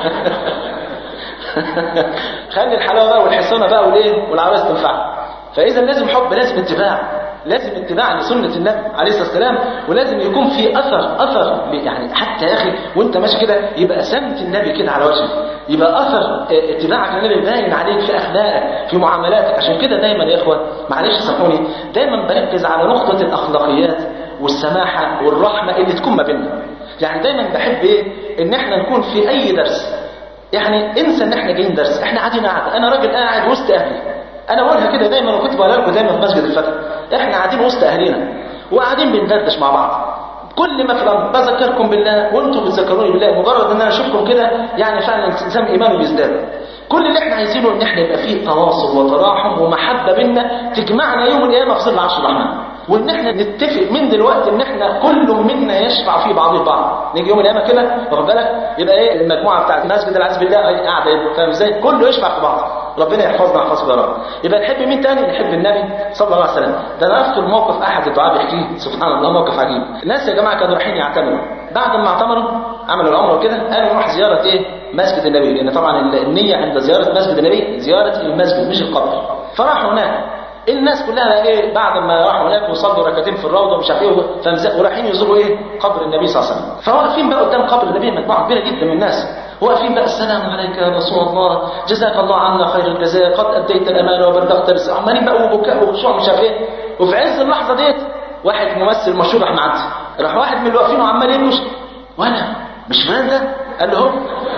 خلي الحلاوه بقى والحصانه بقى والايه والعرايس تنفع فاذا لازم حب لازم اتباع لازم اتباع لسنة النبي عليه الصلاة والسلام ولازم يكون في أثر أثر يعني حتى يا أخي وأنت ماشي كده يبقى سمت النبي كده على وجهك يبقى أثر اتباعك للنبي باين عليك في أخلاقك في معاملاتك عشان كده دايما يا إخوة معلش سامحوني دايما بركز على نقطة الأخلاقيات والسماحة والرحمة اللي تكون ما بيننا يعني دايما بحب إيه إن إحنا نكون في أي درس يعني انسى إن إحنا جايين درس إحنا قاعدين قاعدة أنا راجل قاعد وسط أهلي أنا بقولها كده دايما وكنت بقولها لكم دايما في مسجد الفتح احنا قاعدين وسط اهلنا وقاعدين بندردش مع بعض كل ما في الامر بذكركم بالله وانتم بتذكروني بالله مجرد ان انا اشوفكم كده يعني فعلا التزام ايمانه بيزداد كل اللي احنا عايزينه ان احنا يبقى فيه تواصل وتراحم ومحبه بينا تجمعنا يوم القيامه في ظل عرش الرحمن وان احنا نتفق من دلوقتي ان احنا كل منا يشفع في بعض البعض نيجي يوم القيامه كده واخد بالك يبقى ايه المجموعه بتاعت مسجد العز بالله قاعده فاهم ازاي كله يشفع في بعض ربنا يحفظنا يحفظكم يا رب يبقى نحب مين تاني نحب النبي صلى الله عليه وسلم ده انا اذكر موقف احد الدعاء بيحكيه سبحان الله موقف عجيب الناس يا جماعه كانوا رايحين يعتمروا بعد ما اعتمروا عملوا العمره وكده قالوا نروح زياره ايه مسجد النبي لان طبعا النيه عند زياره مسجد النبي زياره المسجد مش القبر فراحوا هناك الناس كلها ايه بعد ما راحوا هناك وصلوا ركعتين في الروضه ومش عارف ايه ورايحين يزوروا ايه قبر النبي صلى الله عليه وسلم فواقفين بقى قدام قبر النبي مجموعه كبيره جدا من الناس واقفين بقى السلام عليك يا رسول الله جزاك الله عنا خير الجزاء قد اديت الامانه وبلغت الرساله عمالين بقى وبكاء وخشوع مش عارف ايه وفي عز اللحظه ديت واحد ممثل مشهور راح معدي راح واحد من اللي واقفين وعمال يمش وانا مش فلان ده قال له هو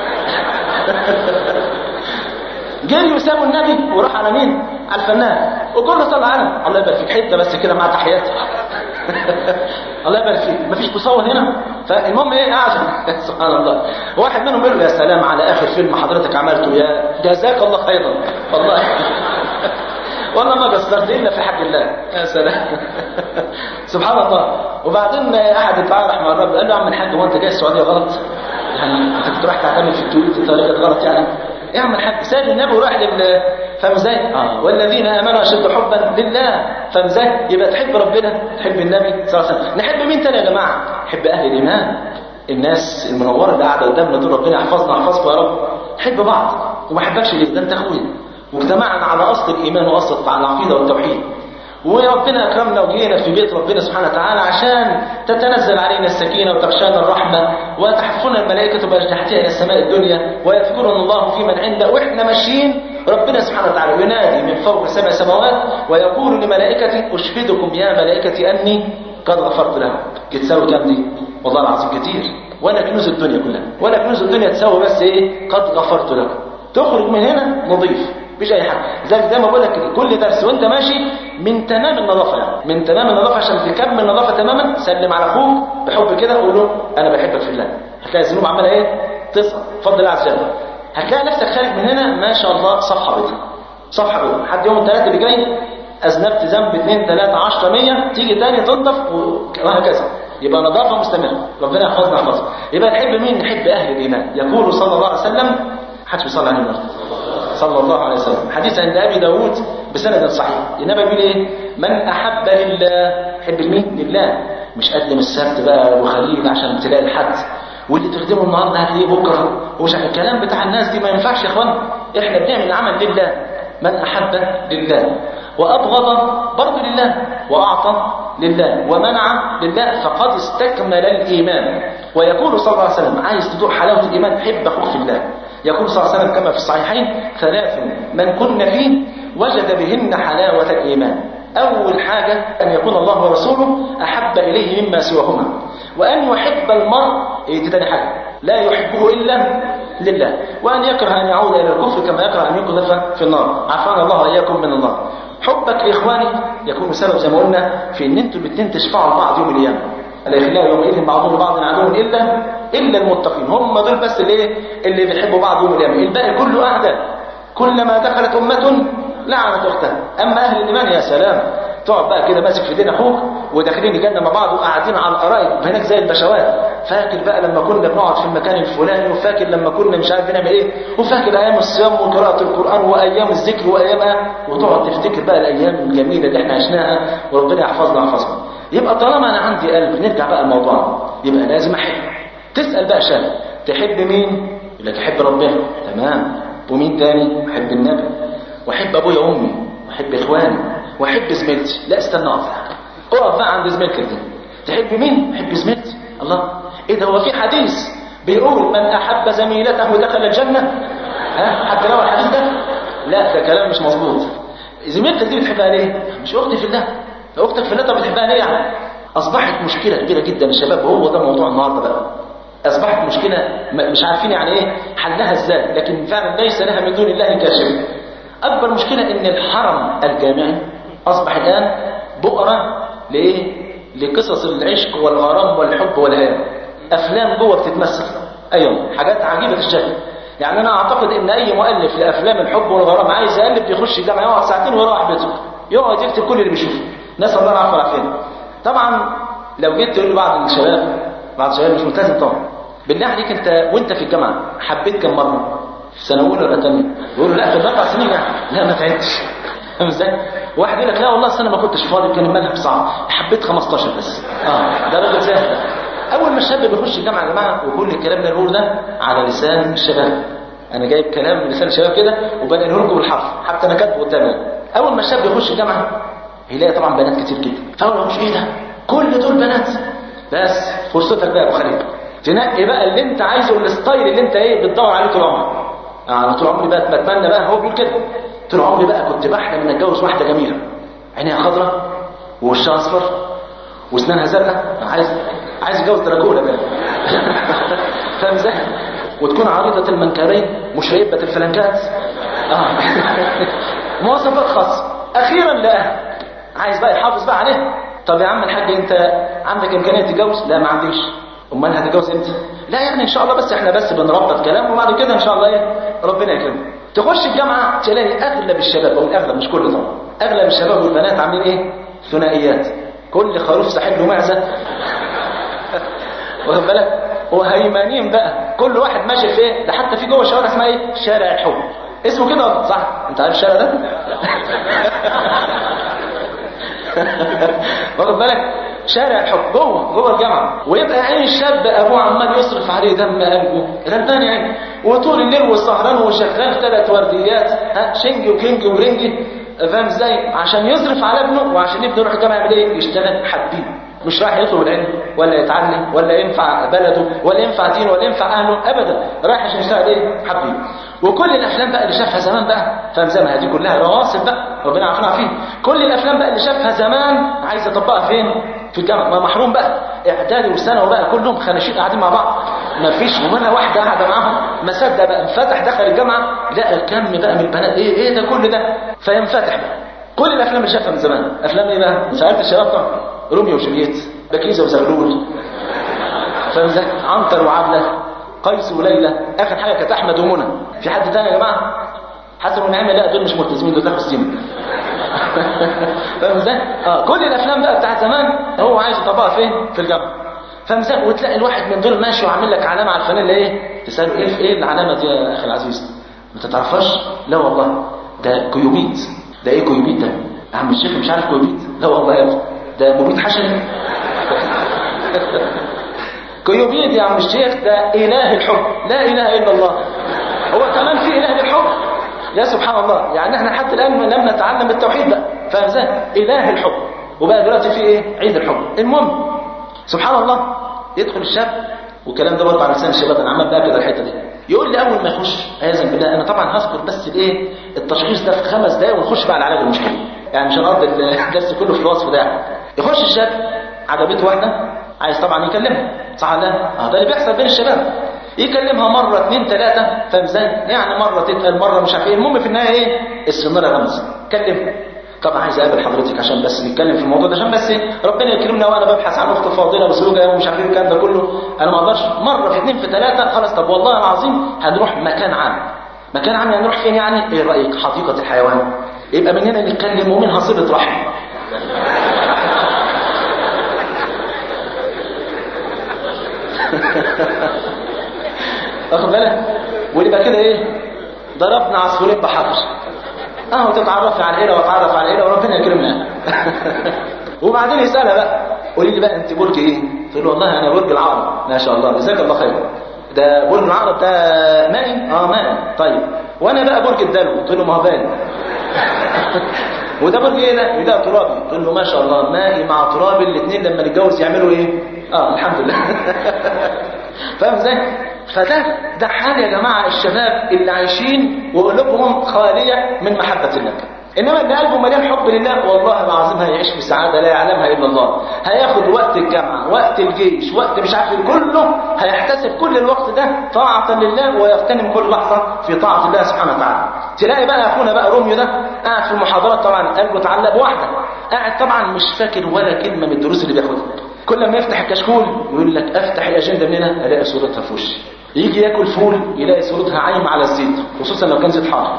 جري وسابوا النبي وراح على مين على الفنان وكله صلى على الله يبارك فيك حته بس كده مع تحياتي الله يبارك فيك مفيش مصور هنا فالمهم ايه قاعد سبحان الله واحد منهم بيقول له يا سلام على اخر فيلم حضرتك عملته يا جزاك الله خيرا والله والله ما قصرت الا في حق الله يا سلام سبحان الله وبعدين احد الدعاء راح مع الرب قال له يا عم الحاج هو انت جاي السعوديه غلط يعني انت كنت رايح تعتمد في التويت بطريقه غلط يعني يا عم الحاج ساب النبي وراح لل فاهم ازاي؟ اه والذين امنوا اشد حبا لله فاهم ازاي؟ يبقى تحب ربنا تحب النبي صلى الله عليه وسلم نحب مين تاني يا جماعه؟ نحب اهل الايمان الناس المنوره اللي قاعده قدامنا دول ربنا يحفظنا يحفظكم يا رب نحب بعض وما احبكش ليه ده انت اخويا واجتمعنا على اصل الايمان واصل على العقيده والتوحيد وربنا اكرمنا وجينا في بيت ربنا سبحانه وتعالى عشان تتنزل علينا السكينه وتغشانا الرحمه وتحفنا الملائكه باجنحتها الى السماء الدنيا ويذكرنا الله في من عنده واحنا ماشيين ربنا سبحانه وتعالى ينادي من فوق سبع سماوات ويقول لملائكته اشهدكم يا ملائكتي اني قد غفرت لهم تساوي كام دي؟ والله العظيم كتير ولا كنوز الدنيا كلها ولا كنوز الدنيا تساوي بس ايه قد غفرت لكم تخرج من هنا نظيف مفيش اي حاجه زي زي ما بقول لك كده، كل درس وانت ماشي من تمام النظافه يعني من تمام النظافه عشان تكمل النظافه تماما سلم على اخوك بحب كده وقول له انا بحبك في الله هتلاقي الذنوب عماله ايه تصل بفضل الله عز وجل هتلاقي نفسك خارج من هنا ما شاء الله صفحه بيضاء صفحه بيضاء لحد يوم الثلاث اللي جاي اذنبت ذنب 2 3 10 100 تيجي تاني تنضف وهكذا يبقى نظافه مستمره ربنا يحفظنا يحفظنا يبقى نحب مين نحب اهل الايمان يقول صلى الله عليه وسلم حدش بيصلي عليه النهارده صلى الله عليه وسلم حديث عند ابي داود بسند صحيح النبي بيقول ايه من احب لله يحب مين لله مش قدم السبت بقى وخليل عشان تلاقي الحد واللي تخدمه النهارده هتلاقيه بكره ومش عارف الكلام بتاع الناس دي ما ينفعش يا اخوان احنا بنعمل عمل لله من احب لله وابغض برضه لله واعطى لله ومنع لله فقد استكمل الايمان ويقول صلى الله عليه وسلم عايز تدوق حلاوه الايمان حب اخوك في الله يقول صلى الله عليه وسلم كما في الصحيحين ثلاث من كن فيه وجد بهن حلاوه الايمان اول حاجه ان يكون الله ورسوله احب اليه مما سواهما وان يحب المرء ايه دي تاني حاجه لا يحبه الا لله وان يكره ان يعود الى الكفر كما يكره ان يقذف في النار عافانا الله واياكم من النار حبك لاخواني يكون سبب زي ما قلنا في ان انتوا الاثنين تشفعوا لبعض يوم القيامه الاخلاء يومئذ بعضهم لبعض عدو الا الا المتقين هم دول بس اللي ايه اللي بيحبوا بعض يوم القيامه الباقي كله اعداء كلما دخلت امه لعنت اختها اما اهل الايمان يا سلام تقعد بقى كده ماسك في دين اخوك وداخلين الجنه مع بعض وقاعدين على الارائك هناك زي البشوات فاكر بقى لما كنا بنقعد في المكان الفلاني وفاكر لما كنا مش عارف بنعمل ايه وفاكر ايام الصيام وقراءه القران وايام الذكر وايامها وتقعد تفتكر بقى الايام الجميله اللي احنا عشناها وربنا يحفظنا ويحفظنا يبقى طالما انا عندي قلب نرجع بقى الموضوع يبقى لازم احب تسال بقى شاب تحب مين يقول لك احب ربنا تمام ومين تاني احب النبي واحب ابويا وامي واحب اخواني واحب زميلتي لا استنى اقف اقف بقى عند زميلتك دي تحب مين احب زميلتي الله ايه ده هو في حديث بيقول من احب زميلته دخل الجنه ها حد روى الحديث ده لا ده كلام مش مظبوط زميلتك دي بتحبها ليه مش اختي في الله لو اختك في الله طب بتحبها ليه يعني اصبحت مشكله كبيره جدا الشباب وهو ده موضوع النهارده بقى اصبحت مشكله م- مش عارفين يعني ايه حلها ازاي لكن فعلا ليس لها من دون الله كاشف اكبر مشكله ان الحرم الجامعي اصبح الان بؤره لايه لقصص العشق والغرام والحب والهيام افلام جوه بتتمثل ايوه حاجات عجيبه الشكل يعني انا اعتقد ان اي مؤلف لافلام الحب والغرام عايز يالف يخش الجامعه يقعد ساعتين ويروح بيته يقعد يكتب كل اللي بيشوفه نسال الله العفو والعافيه طبعا لو جيت تقول لبعض الشباب بعض الشباب مش ملتزم طبعا بالله عليك انت وانت في الجامعه حبيت كم مره في سنه اولى ولا ثانيه يقولوا لا في الاربع سنين يعني لا ما تعدش فاهم ازاي واحد يقول لك لا والله السنه ما كنتش فاضي كان المنهج صعب حبيت 15 بس اه ده راجل سهل اول ما الشاب بيخش الجامعه يا جماعه وكل الكلام اللي بنقوله ده على لسان الشباب انا جايب كلام من لسان الشباب كده وبنقله لكم بالحرف حتى انا كاتبه قدامي اول ما الشاب يخش الجامعه هيلاقي طبعا بنات كتير جدا فاول ما مش ايه ده كل دول بنات بس فرصتك بقى يا ابو خليل تنقي بقى اللي انت عايزه الستايل اللي انت ايه بتدور عليه طول عمرك آه، انا طول عمري بقى بتمنى بقى هو بيقول كده طول عمري بقى كنت بحلم ان اتجوز واحده جميله عينيها خضراء ووشها اصفر واسنانها زرقاء عايز عايز اتجوز دراكولا بقى فاهم ازاي وتكون عريضه المنكرين مشيبه الفلنكات اه مواصفات خاصه اخيرا لا عايز بقى يحافظ بقى عليه طب يا عم الحاج انت عندك امكانيه تتجوز لا ما عنديش امال هتتجوز امتى لا يعني ان شاء الله بس احنا بس بنربط كلام وبعد كده ان شاء الله ايه ربنا يكرمك تخش الجامعه تلاقي اغلب الشباب او الاغلب مش كله طبعا اغلب الشباب والبنات عاملين ايه ثنائيات كل خروف ساحب له معزه واخد بالك وهيمانين بقى كل واحد ماشي في ايه ده حتى في جوه شوارع اسمها ايه شارع الحب اسمه كده ولا صح انت عارف الشارع ده واخد بالك شارع الحب جوه جوه الجامعه ويبقى عين الشاب ابوه عمال يصرف عليه دم قلبه غلبان يعني وطول الليل والسهران وشغال ثلاث ورديات ها شنجي وكينجي ورنجي فاهم ازاي عشان يصرف على ابنه وعشان ابنه يروح الجامعه يعمل ايه يشتغل حبيب مش رايح يطلب العلم ولا يتعلم ولا ينفع بلده ولا ينفع دينه ولا ينفع اهله ابدا رايح عشان يشتغل ايه حبيب وكل الافلام بقى اللي شافها زمان بقى فاهم زي ما هي دي كلها رواسب بقى ربنا عافانا فيه كل الافلام بقى اللي شافها زمان عايز يطبقها فين في الجامعه ما محروم بقى اعدادي وثانوي بقى كلهم خناشير قاعدين مع بعض ما فيش ومنها واحده قاعده معاهم ما صدق بقى انفتح دخل الجامعه لقى الكم بقى من البنات ايه ايه ده كل ده فينفتح بقى كل الافلام اللي شافها من زمان افلام ايه بقى سالت الشباب طبعا روميو وجولييت بكيزه وزغلول فاهم ازاي عنتر وعبله قيس وليلى اخر حاجه كانت احمد ومنى في حد تاني يا جماعه حسن ونعمه لا دول مش ملتزمين دول دخلوا السينما فاهم ازاي اه كل الافلام بقى بتاعت زمان هو عايز يطبقها فين في الجامعه فاهم ازاي وتلاقي الواحد من دول ماشي وعامل لك علامه على الفانيلا ايه تساله ايه ايه العلامه دي يا اخي العزيز ما تعرفهاش لا والله ده كيوبيت ده ايه كيوبيت ده يا عم الشيخ مش عارف كيوبيت لا والله يا ابني ده مبيد حشري كيوبيد يا عم الشيخ ده إله الحب لا إله إلا الله هو كمان في إله الحب يا سبحان الله يعني احنا حتى الآن لم نتعلم التوحيد بقى فاهم ازاي إله الحب وبقى دلوقتي في إيه عيد الحب المهم سبحان الله يدخل الشاب والكلام ده برضه على لسان الشباب انا عمال باكد الحته دي يقول لي اول ما يخش عياذا بالله انا طبعا هذكر بس الايه التشخيص ده في خمس دقايق ونخش بقى على علاج المشكله يعني مش هنقضي الدرس كله في الوصف ده يخش الشاب عجبته واحده عايز طبعا يكلمها صح ولا لا؟ اه ده اللي بيحصل بين الشباب يكلمها مرة اثنين ثلاثة فاهم ازاي؟ يعني مرة تتقل مرة مش عارف ايه المهم في النهاية ايه؟ السنارة غمز كلمها طبعا عايز اقابل حضرتك عشان بس نتكلم في الموضوع ده عشان بس ربنا يكرمنا وانا ببحث عن اخت فاضله وزوجها ومش عارف ايه الكلام ده كله انا ما اقدرش مره في اثنين في ثلاثه خلاص طب والله العظيم هنروح مكان عام مكان عام هنروح فين يعني؟ ايه رايك؟ حديقه الحيوان يبقى من هنا نتكلم ومنها صله رحم واخد بالك ونبقى كده ايه ضربنا عصفورين بحجر اهو تتعرفي على العيله واتعرف على العيله وربنا يكرمنا وبعدين يسالها بقى قولي لي بقى انت برج ايه تقول له والله انا برج العقرب ما شاء الله جزاك الله خير ده برج العقرب ده مائي اه مائي طيب وانا بقى برج الدلو تقول له ما هو بالي وده برج ايه ده ده ترابي تقول له ما شاء الله مائي مع ترابي الاثنين لما نتجوز يعملوا ايه اه الحمد لله فاهم ازاي فده ده حال يا جماعه الشباب اللي عايشين وقلوبهم خاليه من محبه الله انما اللي قلبه مليان حب لله والله العظيم هيعيش في سعاده لا يعلمها الا الله هياخد وقت الجامعه وقت الجيش وقت مش عارف كله هيحتسب كل الوقت ده طاعه لله ويغتنم كل لحظه في طاعه الله سبحانه وتعالى تلاقي بقى اخونا بقى روميو ده قاعد في المحاضرات طبعا قلبه اتعلق بواحده قاعد طبعا مش فاكر ولا كلمه من الدروس اللي بياخدها كل ما يفتح الكشكول يقول لك افتح الاجنده من هنا الاقي صورتها في وشي يجي ياكل فول يلاقي صورتها عايمه على الزيت خصوصا لو كان زيت حار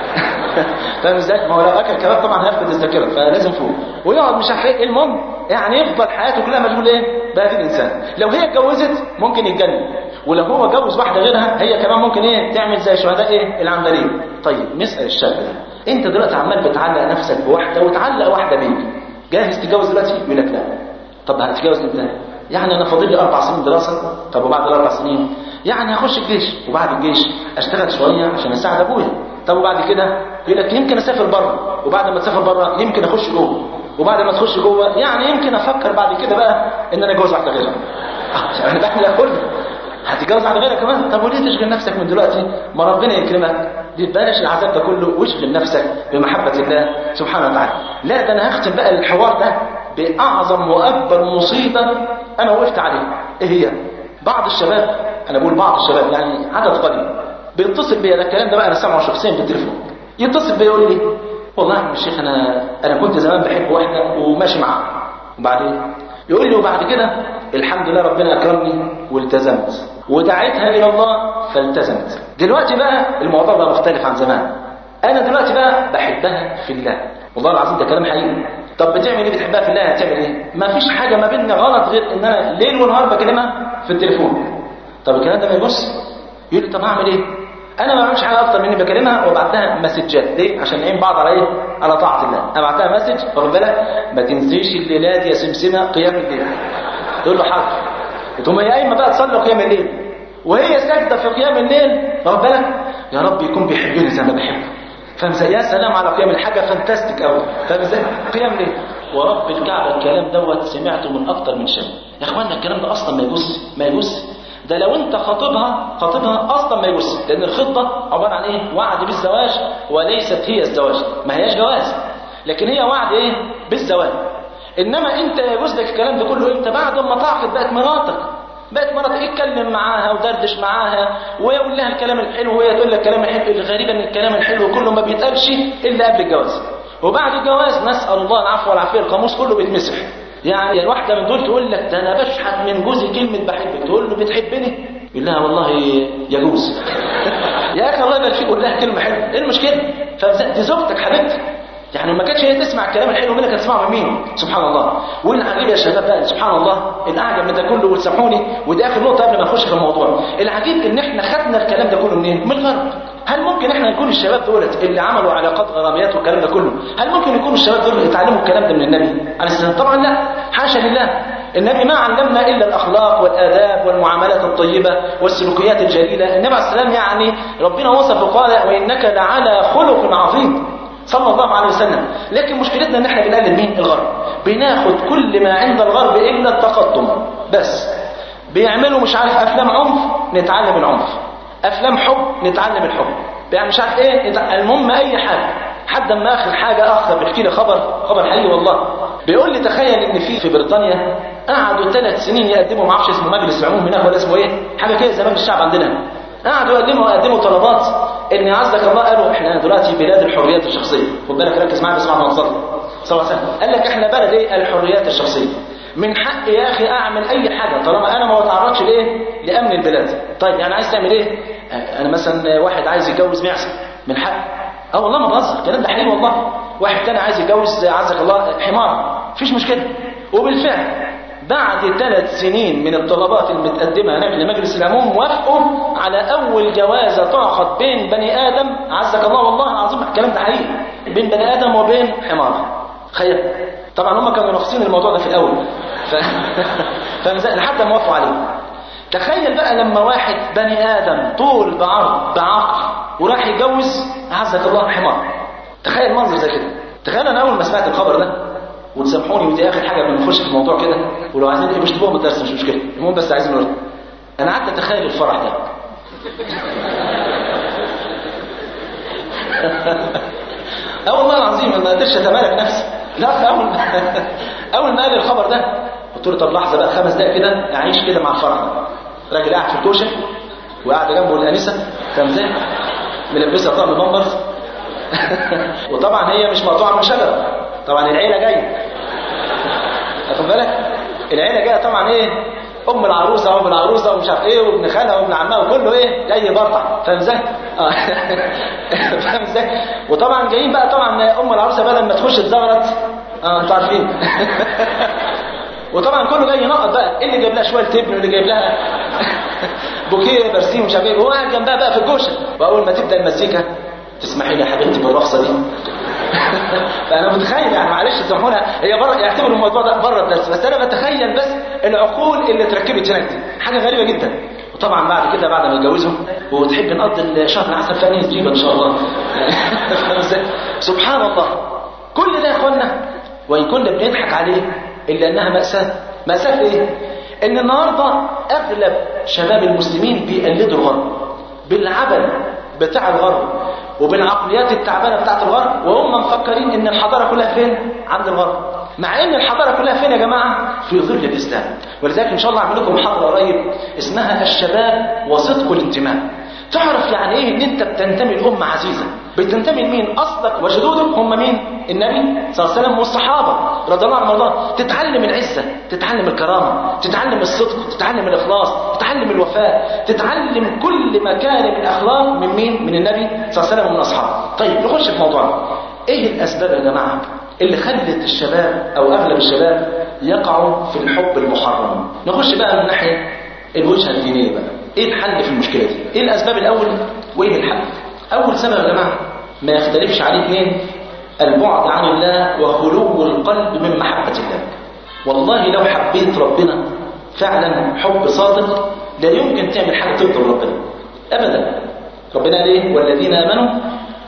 فاهم ازاي؟ ما هو لو اكل كباب طبعا هيفقد الذاكره فلازم فول ويقعد مش عارف ايه المهم يعني يفضل حياته كلها مشغول ايه؟ بهذه الانسان لو هي اتجوزت ممكن يتجنن ولو هو جوز واحده غيرها هي كمان ممكن ايه؟ تعمل زي شهداء ايه؟ العمدانيه طيب نسال الشاب ده انت دلوقتي عمال بتعلق نفسك بواحده وتعلق واحده بيك جاهز تتجوز دلوقتي؟ يقول لك لا طب هتتجوز امتى؟ يعني انا فاضل لي اربع سنين دراسه طب وبعد الاربع سنين يعني هخش الجيش وبعد الجيش اشتغل شويه عشان اساعد ابويا طب وبعد كده يقول لك يمكن اسافر بره وبعد ما تسافر بره يمكن اخش جوه وبعد ما تخش جوه يعني يمكن افكر بعد كده بقى ان انا اتجوز واحده غيرها يعني ده احنا كله هتتجوز واحده غيرها كمان طب وليه تشغل نفسك من دلوقتي ما ربنا يكرمك دي بلاش العذاب ده كله واشغل نفسك بمحبه الله سبحانه وتعالى لا ده انا هختم بقى الحوار ده باعظم واكبر مصيبه انا وقفت عليها ايه هي بعض الشباب انا بقول بعض الشباب يعني عدد قليل بيتصل بيا ده الكلام ده بقى انا سامعه شخصيا بالتليفون يتصل بيا يقول لي والله يا الشيخ انا انا كنت زمان بحب واحده وماشي معاها وبعدين يقول لي وبعد كده الحمد لله ربنا اكرمني والتزمت ودعيتها الى الله فالتزمت دلوقتي بقى الموضوع ده مختلف عن زمان انا دلوقتي بقى بحبها في الله والله العظيم ده كلام حقيقي طب بتعمل ايه بتحبها في الله هتعمل ايه ما فيش حاجه ما بيننا غلط غير ان انا ليل ونهار بكلمها في التليفون طب الكلام ده ما يبص يقول لي طب اعمل ايه انا ما بعملش حاجه اكتر من اني بكلمها وابعت لها مسجات ليه عشان نعين بعض على ايه على طاعه الله ابعت لها مسج واخد بالك ما تنسيش الليلات يا سمسمه قيام الليل تقول له حاضر تقوم هي قايمه بقى تصلي قيام الليل وهي ساجده في قيام الليل واخد بالك يا رب يكون بيحبني زي ما بحبه فاهم ازاي؟ يا سلام على قيام الحاجه فانتاستيك قوي فاهم ازاي؟ قيام ليه؟ ورب الكعبه الكلام دوت سمعته من اكتر من شاب يا اخوانا الكلام ده اصلا ما يجوز ما يجوز ده لو انت خاطبها خاطبها اصلا ما يجوز لان الخطبه عباره عن ايه؟ وعد بالزواج وليست هي الزواج ما هياش جواز لكن هي وعد ايه؟ بالزواج انما انت يجوز لك الكلام ده كله امتى؟ بعد ما تعقد بقت مراتك بقت مراتك اتكلم معاها ودردش معاها ويقول لها الكلام الحلو وهي تقول لك الكلام الحلو الغريب ان الكلام الحلو كله ما بيتقالش الا قبل الجواز وبعد الجواز نسال الله العفو والعافيه القاموس كله بيتمسح يعني الواحده من دول تقول لك ده انا بشحت من جوزي كلمه بحبك تقول له بتحبني يقول لها والله يجوز يا اخي الله يبارك فيك قول لها كلمه حلوه ايه المشكله فدي زوجتك حبيبتك يعني ما كانتش هي تسمع الكلام الحلو منك هتسمعه من مين سبحان الله والعجيب يا شباب بقى سبحان الله الاعجب من ده كله وتسامحوني ودي اخر نقطه قبل ما نخش في الموضوع العجيب ان احنا خدنا الكلام ده كله منين من الغرب هل ممكن احنا نكون الشباب دولت اللي عملوا علاقات غراميات والكلام ده كله هل ممكن يكونوا الشباب دول اللي اتعلموا الكلام ده من النبي عليه السلام طبعا لا حاشا لله النبي ما علمنا الا الاخلاق والاداب والمعاملات الطيبه والسلوكيات الجليله النبي عليه السلام يعني ربنا وصف وقال وانك لعلى خلق عظيم صلى الله عليه وسلم لكن مشكلتنا ان احنا بنقلد مين الغرب بناخد كل ما عند الغرب الا التقدم بس بيعملوا مش عارف افلام عنف نتعلم العنف افلام حب نتعلم الحب يعني مش عارف ايه نتع- المهم اي حاجه حد ما اخر حاجه اخ بيحكي لي خبر خبر حقيقي والله بيقول لي تخيل ان في في بريطانيا قعدوا ثلاث سنين يقدموا ما اعرفش اسمه مجلس العموم هناك ولا اسمه ايه حاجه كده زمان الشعب عندنا قعدوا يقدموا يقدموا طلبات ان عزك الله قالوا احنا دلوقتي بلاد الحريات الشخصيه خد بالك ركز معايا بس مع منظر صلى الله عليه وسلم قال لك احنا بلد ايه الحريات الشخصيه من حقي يا اخي اعمل اي حاجه طالما انا ما بتعرضش لايه لامن البلاد طيب يعني عايز تعمل ايه آه، انا مثلا واحد عايز يتجوز معصم من حقي اه والله ما بهزر الكلام ده حقيقي والله واحد تاني عايز يتجوز عزك الله حمار مفيش مشكله وبالفعل بعد ثلاث سنين من الطلبات المتقدمة هناك لمجلس العموم وافقوا على أول جوازة تعقد بين بني آدم عزك الله والله العظيم الكلام ده حقيقي بين بني آدم وبين حمار خير طبعا هم كانوا ناقصين الموضوع ده في الأول ف... فمز- لحد ما وافقوا عليه تخيل بقى لما واحد بني آدم طول بعرض بعقل وراح يتجوز عزك الله حمار تخيل منظر زي كده تخيل انا اول ما سمعت الخبر ده وتسامحوني ودي اخر حاجه قبل ما نخش في الموضوع كده ولو عايزين ايه مش تبقوا الدرس مش مشكله المهم بس عايزين نقول انا قعدت اتخيل الفرح ده اه والله العظيم أنا ما قدرتش اتمالك نفسي لا اول ما اول ما قال الخبر ده قلت له طب لحظه بقى خمس دقايق كده اعيش كده مع الفرح ده راجل قاعد في الكوشه وقاعد جنبه الانسه كان زي ملبسها طقم بامبرز وطبعا هي مش مقطوعه من شجره طبعا العيله جايه واخد بالك العيله جايه طبعا ايه ام العروسه وام العروسه ومش عارف ايه وابن خالها وابن عمها وكله ايه جاي برطع فاهم ازاي؟ آه. فاهم ازاي؟ وطبعا جايين بقى طبعا ام العروسه بدل ما تخش اتزغرت اه انتوا عارفين وطبعا كله جاي ينقط بقى ايه اللي جايب لها شويه تبن واللي جايب لها بوكيه برسيم ومش عارف ايه وهو قاعد جنبها بقى في الكوشه واول ما تبدا المزيكا تسمحي لي يا حبيبتي بالرقصه دي فانا متخيل يعني معلش سامحونا هي بره يعتبروا الموضوع ده بره الدرس بس انا بتخيل بس العقول اللي اتركبت هناك دي حاجه غريبه جدا وطبعا بعد كده بعد ما يتجوزوا وتحب نقضي الشهر العسل فاني نجيب ان شاء الله فاهم إزاي؟ سبحان الله كل ده يا اخوانا وان كنا بنضحك عليه الا انها ماساه ماساه في ايه ان النهارده اغلب شباب المسلمين بيقلدوا الغرب بالعبل بتاع الغرب وبالعقليات التعبانه بتاعت الغرب وهم مفكرين ان الحضاره كلها فين عند الغرب مع ان الحضاره كلها فين يا جماعه في ظل الاسلام ولذلك ان شاء الله اعمل لكم محاضره قريب اسمها الشباب وصدق الانتماء تعرف يعني ايه ان انت بتنتمي لامه عزيزه بتنتمي لمين اصلك وجدودك هم مين النبي صلى الله عليه وسلم والصحابه رضي الله عنهم وارضاهم تتعلم العزه تتعلم الكرامه تتعلم الصدق تتعلم الاخلاص تتعلم الوفاء تتعلم كل مكارم الاخلاق من مين من النبي صلى الله عليه وسلم ومن اصحابه طيب نخش في موضوعنا ايه الاسباب يا جماعه اللي خلت الشباب او اغلب الشباب يقعوا في الحب المحرم نخش بقى من الناحيه الوجهه الدينيه بقى ايه الحل في المشكله دي ايه الاسباب الاول وايه الحل اول سبب يا جماعه ما يختلفش عليه اثنين البعد عن الله وخلو القلب من محبه الله والله لو حبيت ربنا فعلا حب صادق لا يمكن تعمل حاجه تغضب ربنا ابدا ربنا قال ايه والذين امنوا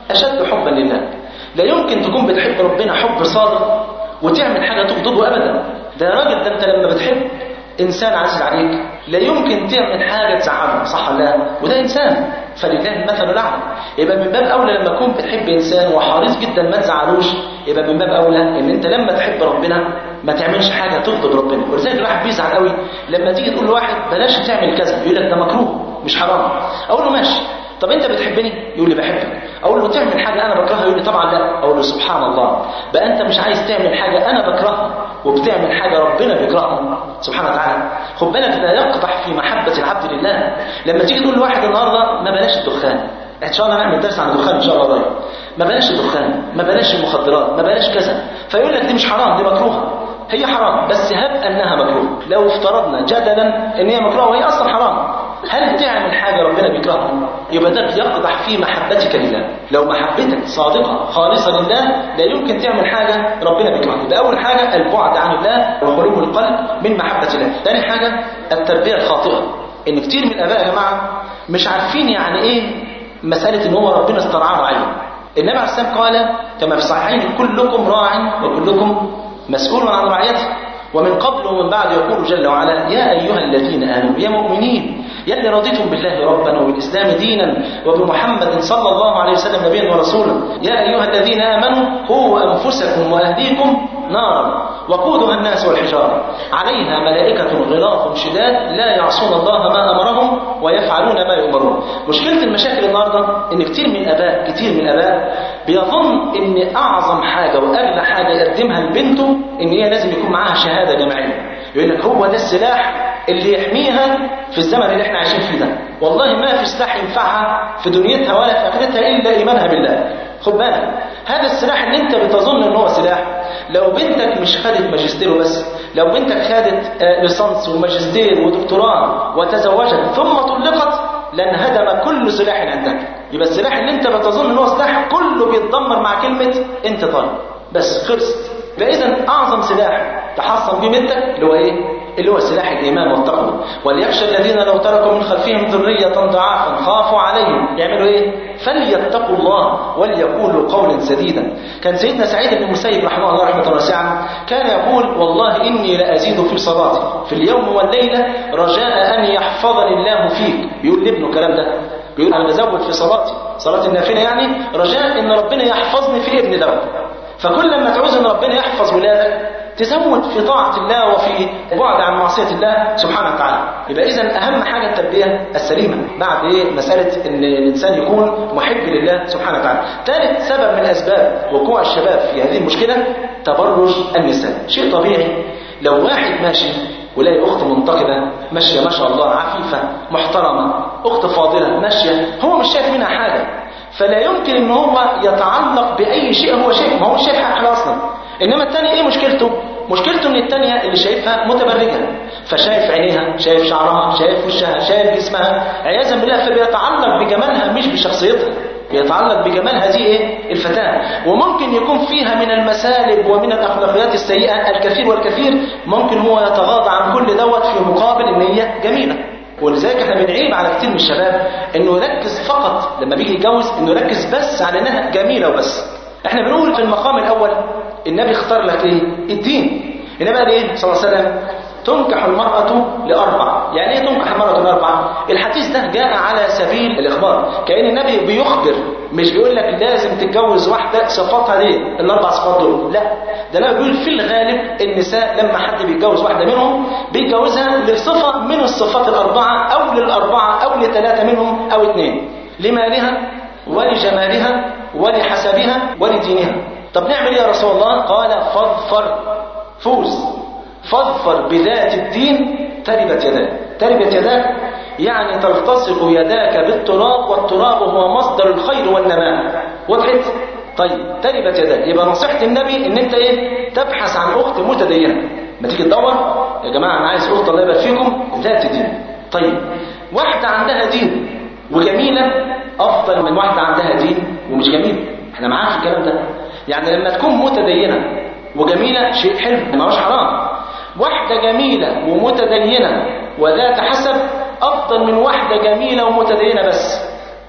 أشد حبا لله لا يمكن تكون بتحب ربنا حب صادق وتعمل حاجة تغضبه أبدا ده يا راجل ده أنت لما بتحب إنسان عزيز عليك لا يمكن تعمل حاجة تزعله صح ولا لا وده إنسان فلله المثل الأعلى يبقى من باب أولى لما تكون بتحب إنسان وحريص جدا ما تزعلوش يبقى من باب أولى إن أنت لما تحب ربنا ما تعملش حاجة تغضب ربنا ولذلك الواحد بيزعل قوي لما تيجي تقول لواحد بلاش تعمل كذا يقول لك ده مكروه مش حرام أقول له ماشي طب انت بتحبني يقول لي بحبك اقول له تعمل حاجه انا بكرهها يقول لي طبعا لا اقول له سبحان الله بقى انت مش عايز تعمل حاجه انا بكرهها وبتعمل حاجه ربنا بيكرهها سبحانه وتعالى خد بالك ده يقدح في محبه العبد لله لما تيجي تقول لواحد النهارده ما بلاش الدخان ان شاء الله نعمل درس عن الدخان ان شاء الله قريب ما بلاش الدخان ما بلاش المخدرات ما بلاش كذا فيقول لك دي مش حرام دي مكروهه هي حرام بس هب انها مكروهه لو افترضنا جدلا ان هي مكروهه وهي اصلا حرام هل تعمل حاجة ربنا بيكرهها يبقى ده يقدح في محبتك لله لو محبتك صادقة خالصة لله لا يمكن تعمل حاجة ربنا بيكرهها يبقى أول حاجة البعد عن الله وخلو القلب من محبة الله ثاني حاجة التربية الخاطئة إن كتير من الآباء يا جماعة مش عارفين يعني إيه مسألة إن هو ربنا استرعاه رعيه النبي عليه السلام قال كما في الصحيحين كلكم راع وكلكم مسؤول عن رعيته ومن قبل ومن بعد يقول جل وعلا يا أيها الذين آمنوا يا مؤمنين يا اللي رضيتم بالله ربا وبالإسلام دينا وبمحمد صلى الله عليه وسلم نبيا ورسولا يا أيها الذين آمنوا قوا أنفسكم وأهليكم نارا وقودها الناس والحجارة عليها ملائكة غلاظ شداد لا يعصون الله ما أمرهم ويفعلون ما يؤمرون مشكلة المشاكل النهاردة إن كتير من الآباء كتير من الآباء بيظن إن أعظم حاجة وأغلى حاجة يقدمها لبنته إن هي لازم يكون معاها شهادة جامعية يقول لك هو ده السلاح اللي يحميها في الزمن اللي احنا عايشين فيه ده والله ما في سلاح ينفعها في دنيتها ولا في اخرتها الا ايمانها بالله خد بالك هذا السلاح اللي انت بتظن ان هو سلاح لو بنتك مش خدت ماجستير بس لو بنتك خدت آه، ليسانس وماجستير ودكتوراه وتزوجت ثم طلقت لانهدم كل سلاح عندك يبقى السلاح اللي انت بتظن ان هو سلاح كله بيتدمر مع كلمه انت طالب بس خلصت يبقى اذا اعظم سلاح تحصن بيه بنتك اللي هو ايه اللي هو سلاح الإيمان والتقوى وليخشى الذين لو تركوا من خلفهم ذرية ضعافا خافوا عليهم يعملوا إيه؟ فليتقوا الله وليقولوا قولا سديدا كان سيدنا سعيد بن المسيب رحمه الله رحمة واسعة كان يقول والله إني لأزيد في صلاتي في اليوم والليلة رجاء أن يحفظني الله فيك بيقول لابنه الكلام ده بيقول أنا بزود في صلاتي صلاة النافلة يعني رجاء إن ربنا يحفظني في ابن دوت فكل لما تعوز ان ربنا يحفظ ولادك تزود في طاعة الله وفي بعد عن معصية الله سبحانه وتعالى يبقى إذا أهم حاجة التربية السليمة بعد إيه مسألة إن الإنسان يكون محب لله سبحانه وتعالى ثالث سبب من أسباب وقوع الشباب في هذه المشكلة تبرج النساء شيء طبيعي لو واحد ماشي ولاقي أخت منتقبة ماشية ما شاء الله عفيفة محترمة أخت فاضلة ماشية هو مش شايف منها حاجة فلا يمكن ان هو يتعلق باي شيء هو شايف ما هو مش شايف حاجه اصلا انما الثاني ايه مشكلته مشكلته ان الثانيه اللي شايفها متبرجه فشايف عينيها شايف شعرها شايف وشها شايف جسمها عياذا بالله فبيتعلق بجمالها مش بشخصيتها يتعلق بجمال هذه ايه الفتاة وممكن يكون فيها من المسالب ومن الأخلاقيات السيئة الكثير والكثير ممكن هو يتغاضى عن كل دوت في مقابل ان هي جميلة ولذلك احنا بنعيب على كتير من الشباب انه يركز فقط لما بيجي يتجوز انه يركز بس على انها جميله وبس احنا بنقول في المقام الاول النبي اختار لك ايه الدين النبي قال ايه صلى الله عليه وسلم تنكح المرأة لأربع يعني ايه تنكح المرأة لأربع الحديث ده جاء على سبيل الإخبار كأن النبي بيخبر مش بيقول لك لازم تتجوز واحدة صفاتها دي الأربع صفات دول لا ده النبي بيقول في الغالب النساء لما حد بيتجوز واحدة منهم بيتجوزها لصفة من الصفات الأربعة أو للأربعة أو لثلاثة منهم أو اثنين لمالها ولجمالها ولحسبها ولدينها طب نعمل ايه يا رسول الله قال فاظفر فوز فاظفر بذات الدين تربت يداك تربت يداك يعني تلتصق يداك بالتراب والتراب هو مصدر الخير والنماء وضحت طيب تربت يداك يبقى نصيحة النبي ان انت ايه تبحث عن اخت متدينة ما تيجي تدور يا جماعة انا عايز اخت الله يبارك فيكم ذات دين طيب واحدة عندها دين وجميلة افضل من واحدة عندها دين ومش جميلة احنا معاك في الكلام ده يعني لما تكون متدينة وجميلة شيء حلو ما هوش حرام واحدة جميلة ومتدينة وذات حسب أفضل من واحدة جميلة ومتدينة بس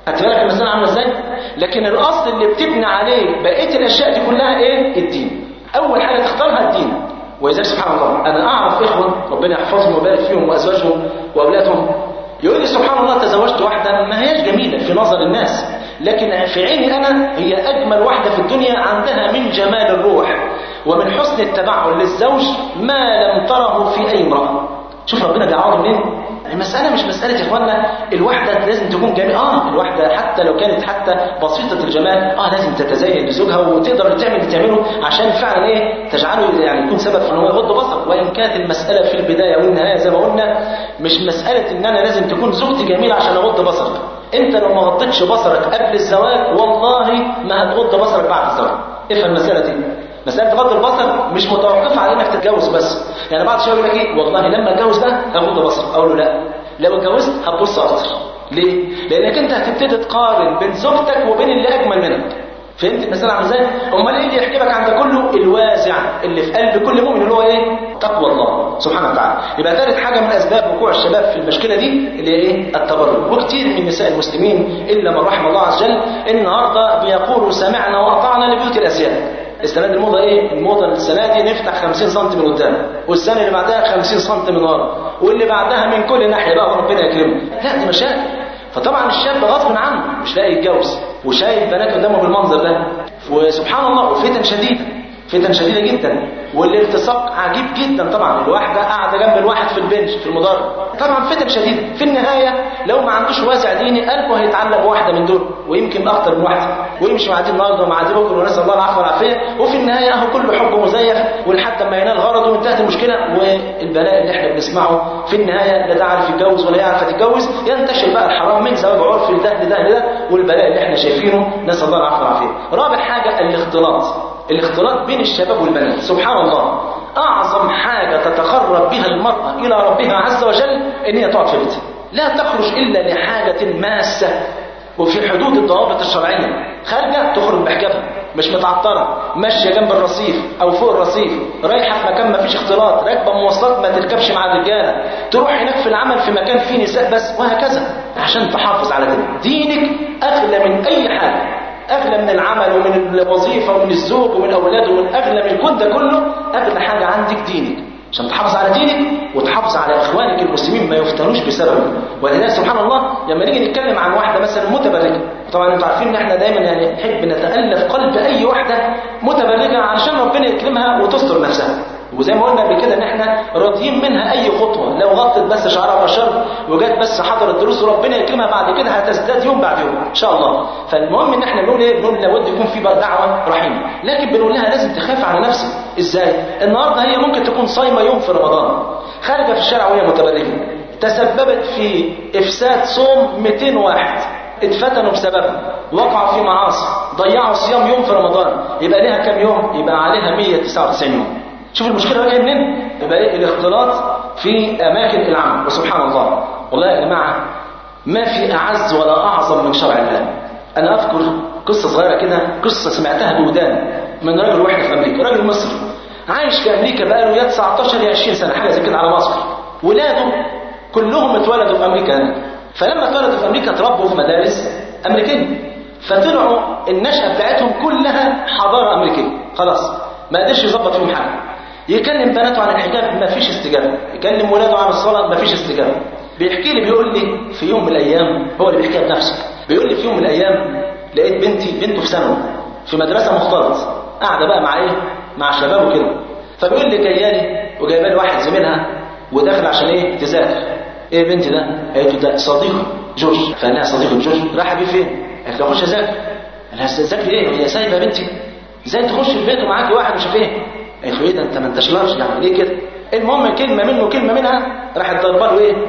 خدت بالك المساله عامله ازاي لكن الاصل اللي بتبني عليه بقيه الاشياء دي كلها ايه الدين اول حاجه تختارها الدين ولذلك سبحان الله انا اعرف اخوه ربنا يحفظهم ويبارك فيهم وازواجهم واولادهم يقول لي سبحان الله تزوجت واحده ما هياش جميله في نظر الناس لكن في عيني انا هي اجمل واحده في الدنيا عندها من جمال الروح ومن حسن التبعل للزوج ما لم تره في اي امراه شوف ربنا بيعوض منين المسألة مش مسألة يا إخواننا الواحدة لازم تكون جميلة آه الواحدة حتى لو كانت حتى بسيطة الجمال آه لازم تتزين لزوجها وتقدر تعمل اللي تعمله عشان فعلا إيه تجعله يعني يكون سبب في إن هو يغض بصره وإن كانت المسألة في البداية والنهاية زي ما قلنا مش مسألة إن أنا لازم تكون زوجتي جميلة عشان أغض بصرك أنت لو ما غضتش بصرك قبل الزواج والله ما هتغض بصرك بعد الزواج افهم المسألة دي مسألة غض البصر مش متوقفة على انك تتجوز بس يعني بعض الشباب يقول لك ايه والله لما اتجوز ده هغض بصر اقول له لا لو اتجوزت هتبص اكتر ليه؟ لانك انت هتبتدي تقارن بين زوجتك وبين اللي اجمل منك فهمت المسألة عامله ازاي؟ امال ايه اللي يحكي لك عن ده كله؟ الوازع اللي في قلب كل مؤمن اللي هو ايه؟ تقوى الله سبحانه وتعالى. يبقى ثالث حاجة من اسباب وقوع الشباب في المشكلة دي اللي هي ايه؟ التبرج، وكثير من نساء المسلمين الا من رحم الله عز وجل النهارده بيقولوا سمعنا واطعنا لبيوت الاسياد. السنه دي الموضه ايه؟ الموضه السنه دي نفتح 50 سم من قدام، والسنه اللي بعدها 50 سم من ورا، واللي بعدها من كل ناحيه بقى ربنا يكرمه. لا دي مشاكل. فطبعا الشاب غصب عنه مش لاقي يتجوز وشايف بنات قدامه بالمنظر ده وسبحان الله وفتن شديده فتن شديده جدا والالتصاق عجيب جدا طبعا الواحده قاعده جنب الواحد في البنش في المدرج طبعا فتن شديده في النهايه لو ما عندوش واسع ديني قلبه هيتعلق بواحده من دول ويمكن اكتر من واحده ويمشي مع دي النهارده ومع دي بكره ونسال الله العفو والعافيه وفي النهايه اهو كله حب مزيف ولحد ما ينال غرضه وانتهت المشكله والبلاء اللي احنا بنسمعه في النهايه لا ده عارف يتجوز ولا يعرف يتجوز ينتشر بقى الحرام من زواج عرفي لده لده لده والبلاء اللي احنا شايفينه نسال الله العفو والعافيه رابع حاجه الاختلاط الاختلاط بين الشباب والبنات سبحان الله أعظم حاجة تتقرب بها المرأة إلى ربها عز وجل إن هي تقعد في بيتها لا تخرج إلا لحاجة ماسة وفي حدود الضوابط الشرعية خارجة تخرج بحجابها مش متعطرة ماشية جنب الرصيف أو فوق الرصيف رايحة في مكان ما فيش اختلاط راكبة مواصلات ما تركبش مع الرجالة تروح هناك في العمل في مكان فيه نساء بس وهكذا عشان تحافظ على دينك دينك أغلى من أي حاجة أغلى من العمل ومن الوظيفة ومن الزوج ومن الأولاد ومن أغلى من كل ده كله أغلى حاجة عندك دينك عشان تحافظ على دينك وتحافظ على إخوانك المسلمين ما يفتنوش بسببه ولذلك سبحان الله لما نيجي نتكلم عن واحدة مثلا متبرجة طبعا انتوا عارفين ان احنا دايما يعني نحب نتألف قلب أي واحدة متبرجة عشان ربنا يكرمها وتستر نفسها وزي ما قلنا قبل كده ان احنا راضيين منها اي خطوه لو غطت بس شعرها بشر وجت بس حضرت دروس وربنا يكرمها بعد كده هتزداد يوم بعد يوم ان شاء الله فالمهم ان احنا نقول ايه بنقول لابد يكون في بقى دعوه رحيمه لكن بنقول لها لازم تخاف على نفسك ازاي النهارده هي ممكن تكون صايمه يوم في رمضان خارجه في الشارع وهي متبرجه تسببت في افساد صوم 200 واحد اتفتنوا بسببها وقعوا في معاصي ضيعوا صيام يوم في رمضان يبقى ليها كام يوم يبقى عليها 199 يوم شوف المشكله بقى منين يبقى ايه الاختلاط في اماكن العمل وسبحان الله والله يا جماعه ما في اعز ولا اعظم من شرع الله انا اذكر قصه صغيره كده قصه سمعتها بودان من راجل واحد في امريكا راجل مصري عايش في امريكا بقاله يا 19 يا 20 سنه حاجه زي كده على مصر ولاده كلهم اتولدوا في امريكا هناك فلما اتولدوا في امريكا اتربوا في مدارس امريكيه فطلعوا النشأة بتاعتهم كلها حضارة أمريكية خلاص ما قدرش يظبط فيهم حاجة يكلم بناته عن الحجاب ما فيش استجابة يكلم ولاده عن الصلاة ما فيش استجابة بيحكي لي بيقول لي في يوم من الأيام هو اللي بيحكيها بنفسه بيقول لي في يوم من الأيام لقيت بنتي بنته في ثانوي في مدرسة مختلط قاعدة بقى مع إيه مع شباب وكده فبيقول لي جايه لي وجايبه لي واحد زميلها وداخل عشان ايه تذاكر ايه بنتي ده قالت له ده صديقه جورج فقال لها صديقه جورج راح بيه فين قالت له اخش اذاكر قال لها تذاكري ايه هي سايبه بنتي ازاي تخش البيت ومعاكي واحد مش عارف ايه قالت له ايه ده انت ما انتش لارج يعني ليه كده المهم كلمه منه وكلمه منها راحت ضربه له ايه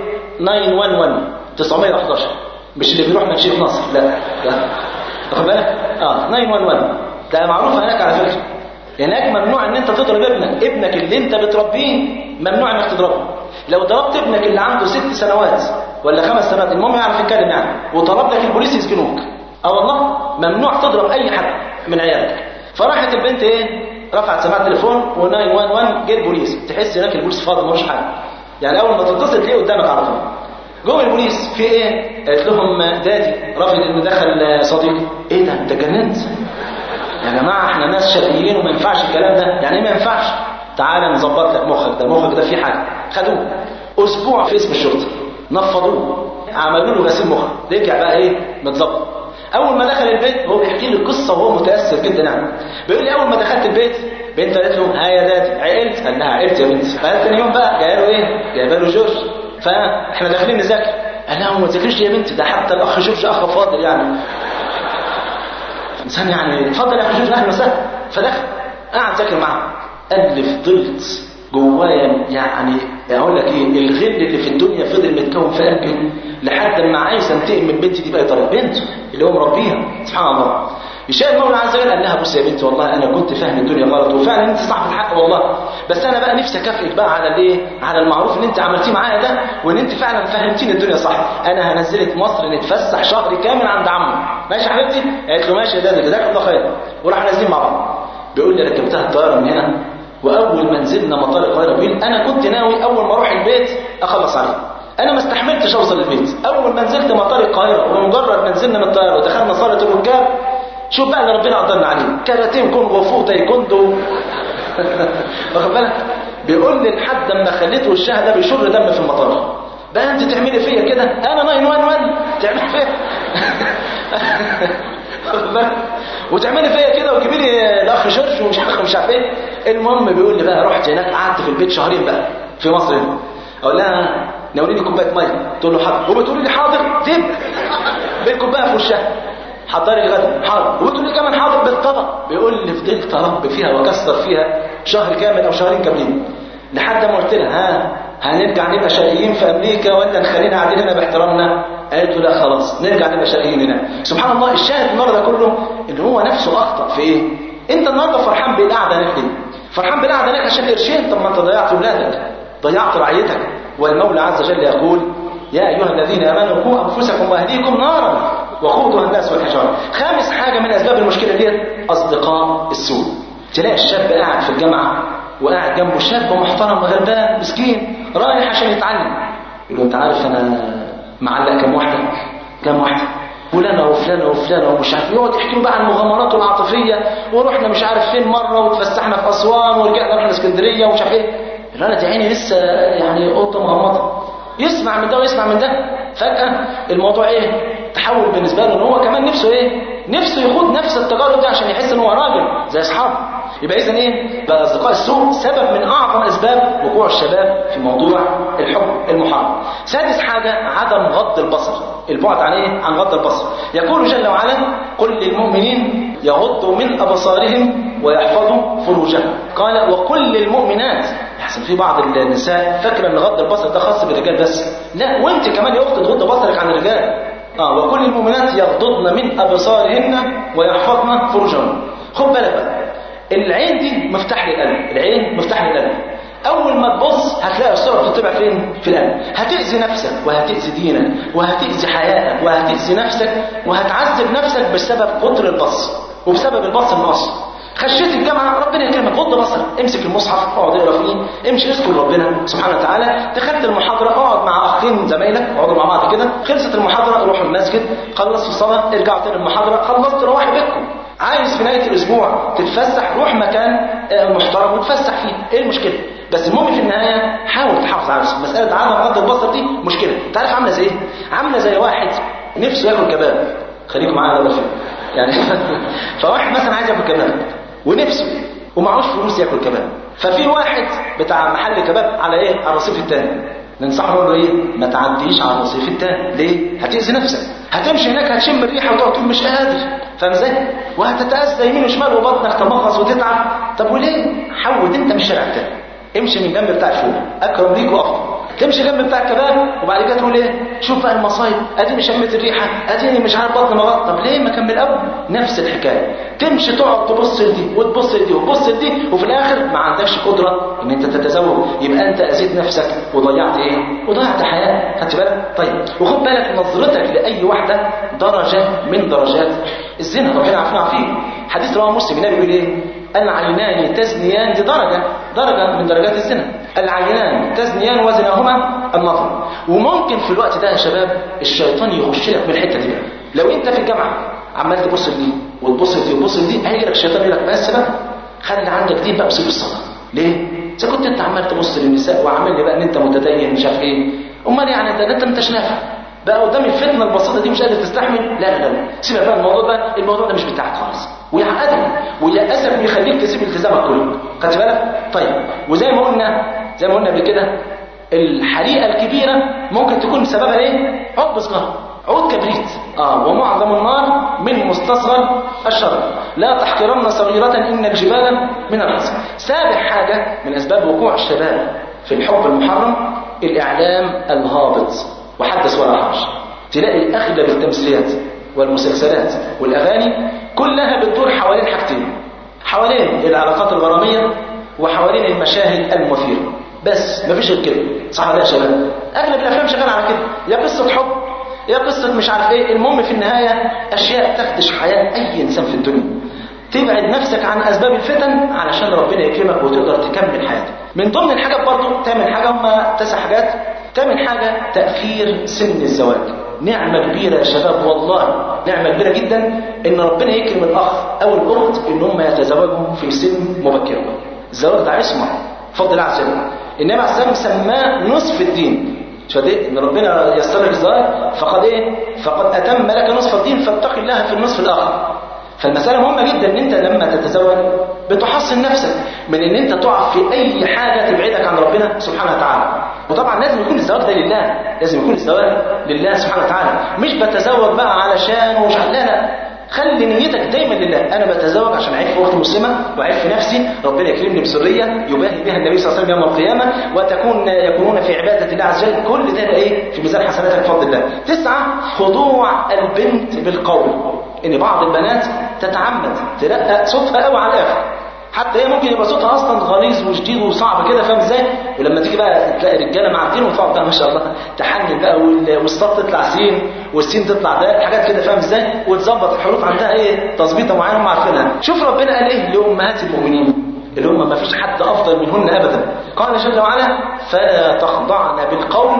911 911 مش اللي بيروح منشيف نصر لا لا واخد بالك اه 911 ده معروف هناك على فكره هناك ممنوع ان انت تضرب ابنك ابنك اللي انت بتربيه ممنوع انك تضربه لو ضربت ابنك اللي عنده ست سنوات ولا خمس سنوات المهم يعرف يتكلم يعني وطلب لك البوليس يسجنوك اه والله ممنوع تضرب اي حد من عيالك فراحت البنت ايه رفعت سماعه التليفون و911 جه البوليس تحس هناك البوليس فاضي ملوش حاجه يعني اول ما تتصل تلاقيه قدامك على طول جوه البوليس في ايه قالت لهم دادي رافض انه دخل صديقي ايه ده انت جننت يا جماعه احنا ناس شرقيين وما ينفعش الكلام ده يعني ايه ما ينفعش تعالى نظبط لك مخك ده مخك ده فيه حاجه خدوه اسبوع في اسم الشرطه نفضوه عملوا له غسيل مخ رجع بقى ايه متظبط اول ما دخل البيت هو بيحكي لي القصه وهو متاثر جدا يعني بيقول لي اول ما دخلت البيت بنت قالت له ها يا دادي عقلت قال لها عقلت يا بنتي فقال تاني يوم بقى جاي له ايه جايبه له جورج فاحنا داخلين نذاكر قال لها ما تذاكرش يا بنتي ده حتى الاخ جورج اخ فاضل يعني انسان يعني اتفضل يا اخ جورج اهلا وسهلا فدخل قعد ذاكر معاه قال لي فضلت جوايا يعني اقول لك ايه الغل اللي في الدنيا فضل متكون في قلبي لحد ما عايز انتقم من بنتي دي باي طريقه بنته اللي هو مربيها سبحان الله يشاء المولى عز وجل قال لها بص يا بنتي والله انا كنت فاهم الدنيا غلط وفعلا انت صح في الحق والله بس انا بقى نفسي اكافئك بقى على الايه على المعروف اللي انت عملتيه معايا ده وان انت فعلا فهمتيني الدنيا صح انا هنزلك مصر نتفسح شهر كامل عند عمي ماشي يا حبيبتي قالت له ماشي يا دادي جزاك الله خير وراح نازلين مع بعض بيقول لي ركبتها الطياره من هنا واول ما نزلنا مطار القاهره بيقول انا كنت ناوي اول ما اروح البيت اخلص عليه انا ما استحملتش اوصل البيت اول ما نزلت مطار القاهره ومجرد ما نزلنا من الطياره ودخلنا صاله الركاب شوف بقى اللي ربنا قدرنا عليه كاراتيه كونغ فو تايكوندو واخد بالك بيقول لي لحد ما خليت وشها ده بيشر دم في المطار بقى انت تعملي فيا كده انا 911 تعملي فيا واخد بالك وتعملي فيا كده وتجيبي لي الاخ جورج ومش عارف مش عارف ايه المهم بيقول لي بقى رحت هناك قعدت في البيت شهرين بقى في مصر هنا اقول لها ناوليني كوبايه ميه تقول له حاضر وبتقول لي حاضر دب بالكوبايه في وشها حضري الغدا حاضر وتقول لي كمان حاضر بالطبق بيقول لي فضلت ارب فيها واكسر فيها شهر كامل او شهرين كاملين لحد ما قلت لها ها هنرجع نبقى شقيين في امريكا ولا نخلينا قاعدين هنا باحترامنا قالت له لا خلاص نرجع نبقى شقيين هنا سبحان الله الشاهد النهارده كله ان هو نفسه اخطا في ايه انت النهارده فرحان بالقعده هناك ليه فرحان بالقعده هناك عشان قرشين طب ما انت ضيعت ولادك ضيعت رعيتك والمولى عز وجل يقول يا ايها الذين امنوا قوا انفسكم واهليكم نارا وقودها الناس والحجاره خامس حاجه من اسباب المشكله ديت اصدقاء السوء تلاقي الشاب قاعد في الجامعه وقاعد جنبه شاب محترم غلبان مسكين رايح عشان يتعلم يقول له انت عارف انا معلق كام واحده كام واحده فلانه وفلانه وفلانه ومش عارف يقعد يحكي له بقى عن مغامراته العاطفيه ورحنا مش عارف فين مره واتفسحنا في اسوان ورجعنا رحنا اسكندريه ومش عارف ايه انا دي عيني لسه يعني قطه مغمضه يسمع من ده ويسمع من ده فجاه الموضوع ايه تحول بالنسبه له ان هو كمان نفسه ايه نفسه يخوض نفس التجارب دي عشان يحس ان هو راجل زي اصحابه يبقى اذا ايه بقى اصدقاء السوء سبب من اعظم اسباب وقوع الشباب في موضوع الحب المحرم سادس حاجه عدم غض البصر البعد عن ايه عن غض البصر يقول جل وعلا قل للمؤمنين يغضوا من ابصارهم ويحفظوا فروجهم قال وكل للمؤمنات يحسن في بعض النساء فاكره ان غض البصر ده خاص بالرجال بس لا وانت كمان يا اخت تغض بصرك عن الرجال اه وكل المؤمنات يغضضن من ابصارهن ويحفظن فروجهن خد بالك بقى العين دي مفتاح للقلب العين مفتاح للقلب اول ما تبص هتلاقي الصوره بتطبع فين في القلب هتاذي نفسك وهتاذي دينك وهتاذي حياتك وهتاذي نفسك وهتعذب نفسك بسبب كتر البصر وبسبب البصر النقص خشيت الجامعة ربنا يكرمك غض بصرك امسك المصحف اقعد اقرا فيه امشي اذكر ربنا سبحانه وتعالى دخلت المحاضرة اقعد مع اخين زمايلك اقعدوا مع بعض كده خلصت المحاضرة روحوا المسجد خلصت الصلاة ارجعوا تاني المحاضرة خلصت روحوا بيتكم عايز في نهاية الاسبوع تتفسح روح مكان محترم وتفسح فيه ايه المشكلة بس المهم في النهاية حاول تحافظ على نفسك مسألة عدم غض البصر دي مشكلة تعرف عاملة زي ايه عاملة زي واحد نفسه ياكل كباب خليكم معايا ده يعني فواحد مثلا عايز ياكل كباب ونفسه ومعهوش فلوس ياكل كباب ففي واحد بتاع محل كباب على ايه على الرصيف الثاني ننصحه نقول له ايه ما تعديش على الرصيف الثاني ليه هتاذي نفسك هتمشي هناك هتشم الريحه وتقعد تقول مش قادر فاهم ازاي وهتتاذى يمين وشمال وبطنك تمغص وتتعب طب وليه حود انت من الشارع الثاني امشي من جنب بتاع الفول اكرم ليك وافضل تمشي جنب بتاع الكباب وبعد كده تقول ايه شوف بقى المصايب اديني شميت الريحه اديني مش عارف بطن ما طب ليه ما كمل اول نفس الحكايه تمشي تقعد تبص لدي وتبص لدي وتبص لدي وفي الاخر ما عندكش قدره ان انت تتزوج يبقى انت اذيت نفسك وضيعت ايه وضيعت حياه خدت بالك طيب وخد بالك نظرتك لاي واحده درجه من درجات الزنا ربنا عارفين عارفين حديث رواه مسلم النبي بيقول ايه العينان تزنيان دي درجة درجة من درجات الزنا العينان تزنيان وزناهما النظر وممكن في الوقت ده يا شباب الشيطان يخش لك من الحتة دي بقى لو انت في الجامعة عمال تبص لدي وتبص لدي وتبص لدي هيجي لك الشيطان يقول لك بس بقى خلي عندك دين بقى وسيب الصلاة ليه؟ إذا كنت انت عمال تبص للنساء وعامل لي بقى ان انت متدين مش عارف ايه امال يعني انت انت انتش نافع بقى قدام الفتنه البسيطه دي مش قادر تستحمل لا لا لا سيبك بقى الموضوع ده الموضوع ده مش بتاعك خالص ويعقدك وللاسف يخليك تسيب التزامك كله خدت بالك طيب وزي ما قلنا زي ما قلنا قبل كده الحريقه الكبيره ممكن تكون سببها ايه حب صغار عود كبريت اه ومعظم النار من مستصغر الشر لا تحقرن صغيرة إن الجبال من الحصى سابع حاجة من أسباب وقوع الشباب في الحب المحرم الإعلام الهابط وحدث ولا حرج تلاقي أغلب التمثيليات والمسلسلات والأغاني كلها بتدور حوالين حاجتين حوالين العلاقات الغرامية وحوالين المشاهد المثيرة بس مفيش غير كده صح ولا يا شباب أغلب الأفلام شغالة على كده يا قصة حب يا قصة مش عارف ايه المهم في النهاية أشياء تخدش حياة أي إنسان في الدنيا تبعد نفسك عن أسباب الفتن علشان ربنا يكرمك وتقدر تكمل حياتك من ضمن الحاجات برضو تعمل حاجة هم تسع حاجات تعمل حاجة تأخير سن الزواج نعمة كبيرة يا شباب والله نعمة كبيرة جدا إن ربنا يكرم الأخ أو الأخت إن هم يتزوجوا في سن مبكرة الزواج ده عصمة فضل الله عز وجل النبي عليه الصلاة والسلام سماه نصف الدين شديد ان ربنا يستر لك الزواج فقد ايه فقد اتم لك نصف الدين فاتق الله في النصف الاخر فالمسألة مهمة جدا ان انت لما تتزوج بتحصن نفسك من ان انت تقع في اي حاجة تبعدك عن ربنا سبحانه وتعالى وطبعا لازم يكون الزواج ده لله لازم يكون الزواج لله سبحانه وتعالى مش بتزوج بقى علشان ومش لا لا خلي نيتك دايما لله انا بتزوج عشان اعيش في وقت مسلمه واعيش في نفسي ربنا يكرمني بذريه يباهي بها النبي صلى الله عليه وسلم يوم القيامه وتكون يكونون في عباده الله عز وجل كل ده ايه في ميزان حسناتك بفضل الله تسعه خضوع البنت بالقول ان بعض البنات تتعمد ترقق صوتها قوي على الاخر حتى هي ممكن يبقى صوتها اصلا غليظ وشديد وصعب كده فاهم ازاي ولما تيجي بقى تلاقي رجاله معدين وتقعد بقى ما شاء الله تحنن بقى والصاد تطلع سين والسين تطلع دال حاجات كده فاهم ازاي وتظبط الحروف عندها ايه تظبيطه معينه هم عارفينها شوف ربنا قال ايه لامهات المؤمنين اللي هم ما فيش حد افضل منهن ابدا قال جل وعلا فلا تخضعن بالقول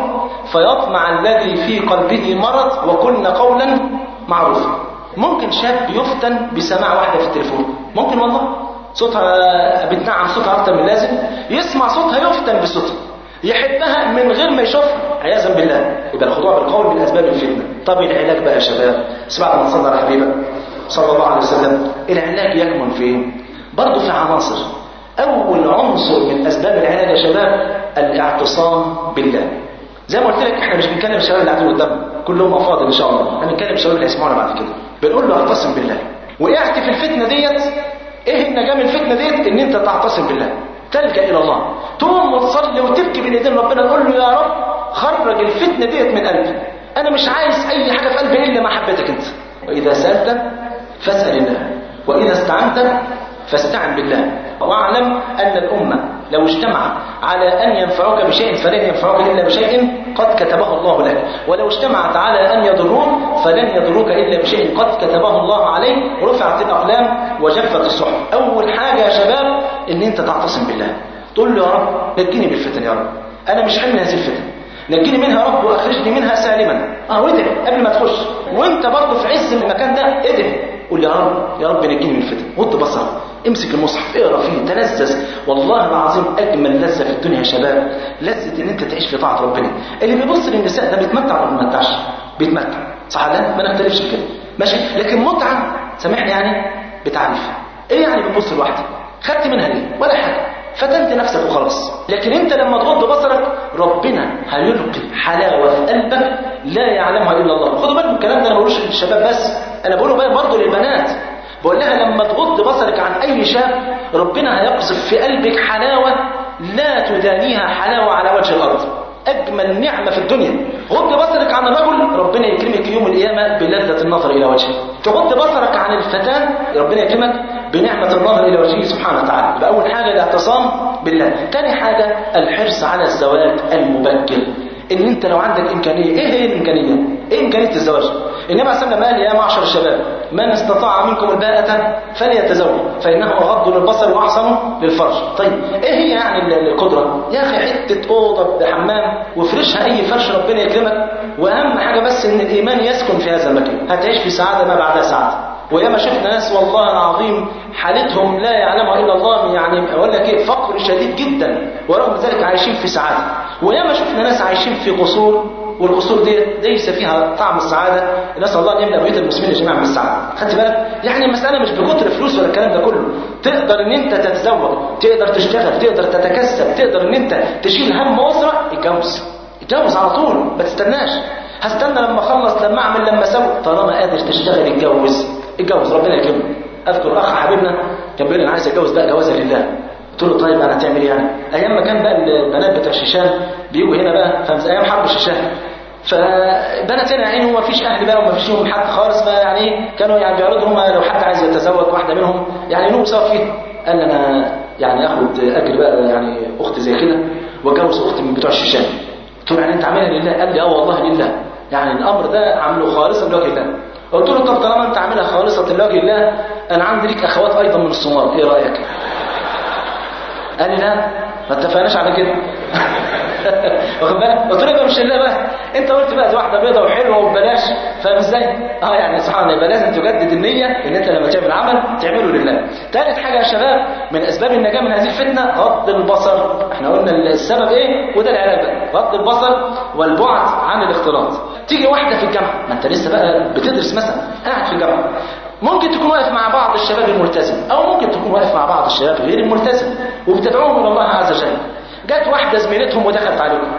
فيطمع الذي في قلبه مرض وقلن قولا معروفا ممكن شاب يفتن بسماع واحده في التليفون ممكن والله صوتها بتنعم صوتها اكتر من اللازم يسمع صوتها يفتن بصوتها يحبها من غير ما يشوفها عياذا بالله يبقى الخضوع بالقول من اسباب الفتنه طب العلاج بقى يا شباب بس بعد ما نصلي على حبيبك صلى الله عليه وسلم العلاج يكمن فين برضه في عناصر اول عنصر من اسباب العلاج يا شباب الاعتصام بالله زي ما قلت لك احنا مش بنتكلم الشباب اللي قاعدين قدامنا كلهم افاضل ان شاء الله احنا بنتكلم الشباب اللي هيسمعونا بعد كده بنقول له اعتصم بالله وقعت في الفتنه ديت ايه النجاة من الفتنة ديت ان انت تعتصم بالله تلجأ الى الله تقوم وتصلي وتبكي بين ايدين ربنا تقول له يا رب خرج الفتنة ديت من قلبي انا مش عايز اي حاجة في قلبي الا محبتك انت واذا سألت فاسأل الله واذا استعنت فاستعن بالله واعلم ان الامة لو اجتمع على ان ينفعوك بشيء فلن ينفعوك الا بشيء قد كتبه الله لك ولو اجتمعت على ان يضروك فلن يضروك الا بشيء قد كتبه الله عليك رفعت الاقلام وجفت الصحف اول حاجه يا شباب ان انت تعتصم بالله تقول له يا رب نجيني بالفتن يا رب انا مش حمل هذه الفتن نجيني منها يا رب واخرجني منها سالما اه وادعي قبل ما تخش وانت برضه في عز المكان ده ادعي قول يا رب يا رب نجيني من الفتن غض بصرك امسك المصحف اقرا فيه تلذذ والله العظيم اجمل لذه في الدنيا يا شباب لذه ان انت تعيش في طاعه ربنا اللي بيبص للنساء ده بيتمتع ولا ما بيتمتعش بيتمتع صح لا ما نختلفش في كده ماشي لكن متعه سامحني يعني بتعريف ايه يعني بتبص لوحدك خدت منها ليه ولا حاجه فتنت نفسك وخلاص لكن انت لما تغض بصرك ربنا هيلقي حلاوه في قلبك لا يعلمها الا الله خدوا بالكم الكلام ده انا ما بقولوش للشباب بس انا بقوله بقى برضه للبنات بقول لها لما تغض بصرك عن اي شاب ربنا هيقذف في قلبك حلاوه لا تدانيها حلاوه على وجه الارض اجمل نعمه في الدنيا غض بصرك عن الرجل ربنا يكرمك يوم القيامه بلذه النظر الى وجهه تغض بصرك عن الفتاه ربنا يكرمك بنعمه النظر الى وجهه سبحانه وتعالى يبقى اول حاجه الاعتصام بالله ثاني حاجه الحرص على الزواج المبكر ان انت لو عندك امكانيه ايه هي الامكانيه ايه امكانيه الزواج النبي عليه الصلاه والسلام قال يا معشر الشباب من استطاع منكم الباءة فليتزوج فانه اغض للبصر واحسن للفرج طيب ايه هي يعني ال- القدره يا اخي حته اوضه بحمام وافرشها اي فرش ربنا يكرمك واهم حاجه بس ان الايمان يسكن في هذا المكان هتعيش في سعاده ما بعدها سعاده وياما شفنا ناس والله العظيم حالتهم لا يعلمها الا الله يعني اقول لك ايه فقر شديد جدا ورغم ذلك عايشين في سعاده وياما شفنا ناس عايشين في قصور والقصور دي ليس فيها طعم السعاده نسال الله ان يملا بيوت المسلمين جميعا بالسعاده خدت بالك يعني المساله مش بكتر فلوس ولا الكلام ده كله تقدر ان انت تتزوج تقدر تشتغل تقدر تتكسب تقدر ان انت تشيل هم اسره اتجوز اتجوز على طول ما تستناش هستنى لما اخلص لما اعمل لما اسوي طالما قادر تشتغل اتجوز اتجوز ربنا يكرمك اذكر اخ حبيبنا كان بيقول لي انا عايز اتجوز بقى جوازه لله قلت له طيب انا هتعمل ايه يعني ايام ما كان بقى البنات بتوع الشيشان بيجوا هنا بقى فاهم ايام حرب الشيشان فبنات هنا يعني ما فيش اهل بقى وما فيش يوم حد خالص فيعني ايه كانوا يعني بيعرضوا هم لو حد عايز يتزوج واحده منهم يعني ينوم سوا فيه قال لي انا يعني اخد اجر بقى يعني اخت زي كده واتجوز اخت من بتوع الشيشان قلت له يعني انت عاملها لله قال لي اه والله لله يعني الامر ده عامله خالصا لوجه الله قلت له طب طالما انت عاملها خالصه لوجه الله انا عندي ليك اخوات ايضا من الصومال ايه رايك قال لي لا ما اتفقناش على كده واخد بالك قلت له يبقى مش لله بقى انت قلت بقى دي واحده بيضه وحلوه وببلاش فاهم ازاي اه يعني سبحان الله يبقى لازم تجدد النيه ان انت لما تعمل عمل تعمله لله ثالث حاجه يا شباب من اسباب النجاه من هذه الفتنه غض البصر احنا قلنا السبب ايه وده العلاج بقى غض البصر والبعد عن الاختلاط تيجي واحده في الجامعه ما انت لسه بقى بتدرس مثلا قاعد في الجامعه ممكن تكون واقف مع بعض الشباب الملتزم او ممكن تكون واقف مع بعض الشباب غير الملتزم وبتدعوهم الى الله عز وجل جت واحده زميلتهم ودخلت عليكم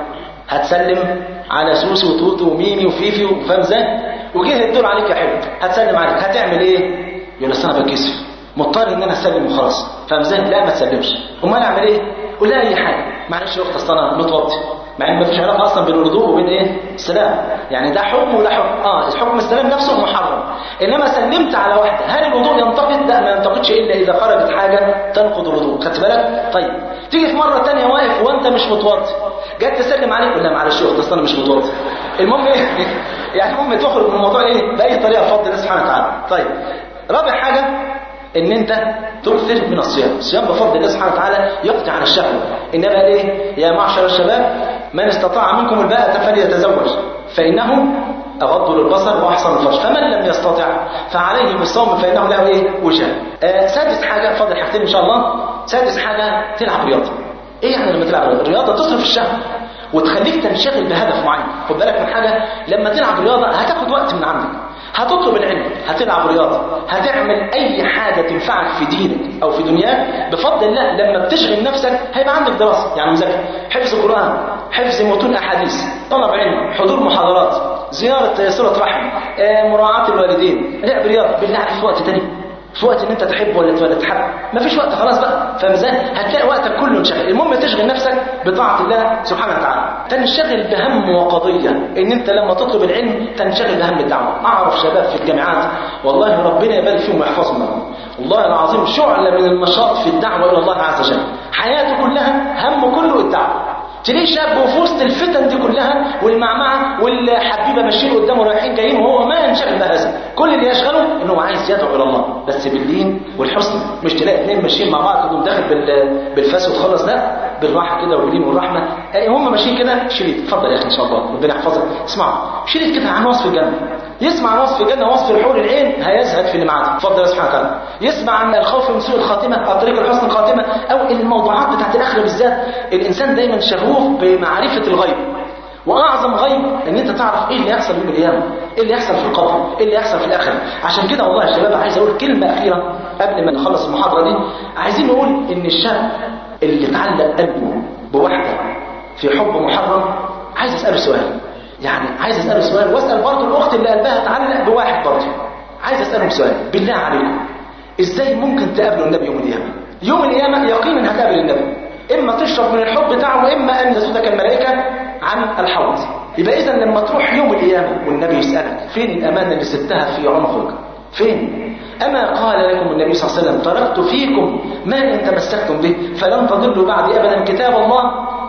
هتسلم على سوسي وتوتو وميمي وفيفي وفاهم ازاي وجه الدور عليك يا حلو هتسلم عليك هتعمل ايه يقول اصل انا بكسف مضطر ان انا اسلم وخلاص فاهم ازاي لا ما تسلمش امال اعمل ايه قول لها اي حاجه معلش يا اخت اصل انا متوضي مع ان مفيش علاقه اصلا بين الوضوء وبين ايه السلام يعني ده حكم وده حكم اه الحكم السلام نفسه محرم انما سلمت على واحده هل الوضوء ينتقد لا ما ينتقدش الا اذا خرجت حاجه تنقض الوضوء خدت بالك طيب تيجي في مره ثانيه واقف وانت مش متوضي جت تسلم عليك ولا معلش يا اخت اصل انا مش متوضي المهم ايه يعني المهم تخرج من الموضوع ايه باي طريقه بفضل الله سبحانه وتعالى طيب رابع حاجه ان انت تكثر من الصيام الصيام بفضل الله سبحانه وتعالى يقضي عن الشهوه انما قال ايه يا معشر الشباب من استطاع منكم الباءة فليتزوج فانه اغض للبصر واحسن الفرج فمن لم يستطع فعليه بالصوم فانه له ايه وجهه آه سادس حاجه فاضل حاجتين ان شاء الله سادس حاجه تلعب رياضه ايه يعني لما تلعب رياضه الرياضه تصرف الشهوه وتخليك تنشغل بهدف معين خد بالك من حاجه لما تلعب رياضه هتاخد وقت من عندك هتطلب العلم هتلعب رياضة هتعمل أي حاجة تنفعك في دينك أو في دنياك بفضل الله لما بتشغل نفسك هيبقى عندك دراسة يعني مذاكرة حفظ القرآن حفظ متون أحاديث طلب علم حضور محاضرات زيارة صلة رحم آه، مراعاة الوالدين لعب رياضة بالله عليك في وقت تاني في وقت ان انت تحب ولا ولا تحب مفيش وقت خلاص بقى فاهم ازاي هتلاقي وقتك كله انشغل المهم تشغل نفسك بطاعه الله سبحانه وتعالى تنشغل بهم وقضيه ان انت لما تطلب العلم تنشغل بهم الدعوه اعرف شباب في الجامعات والله ربنا يبارك فيهم ويحفظهم والله العظيم شعله من النشاط في الدعوه الى الله عز وجل حياته كلها هم كله الدعوه تلاقي شاب وفي وسط الفتن دي كلها والمعمعه والحبيبه ماشيين قدامه رايحين جايين وهو ما ينشغل بهذا كل اللي يشغله انه عايز يدعو الى الله بس باللين والحسن مش تلاقي اثنين ماشيين مع بعض كلهم داخل بال- بالفاس وتخلص لا بالراحه كده واللين والرحمه يعني هم ماشيين كده شريط اتفضل يا اخي ان شاء الله ربنا يحفظك اسمعوا شريط كده عن وصف الجنه يسمع عن وصف الجنه وصف الحور العين هيزهد في اللي معاه اتفضل يا سبحانه وتعالى يسمع عن الخوف من سوء الخاتمه الطريق لحسن الخاتمه او الموضوعات بتاعت الاخره بالذات الانسان دايما شغوف بمعرفه الغيب واعظم غيب ان انت تعرف ايه اللي يحصل يوم القيامه ايه اللي يحصل في القبر ايه اللي يحصل في الاخره عشان كده والله يا شباب عايز اقول كلمه اخيره قبل ما نخلص المحاضره دي عايزين نقول ان الشاب اللي اتعلق قلبه بواحده في حب محرم عايز اساله سؤال يعني عايز اساله سؤال واسال برضه الاخت اللي قلبها اتعلق بواحد برضه عايز اسالهم سؤال بالله عليكم ازاي ممكن تقابلوا النبي يوم القيامه يوم القيامه يقينا هتقابل النبي اما تشرب من الحب بتاعه واما ان تسودك الملائكه عن الحوض يبقى اذا لما تروح يوم القيامه والنبي يسالك فين الامانه اللي سبتها في عنقك فين أما قال لكم النبي صلى الله عليه وسلم تركت فيكم ما إن تمسكتم به فلن تضلوا بعد أبدا كتاب الله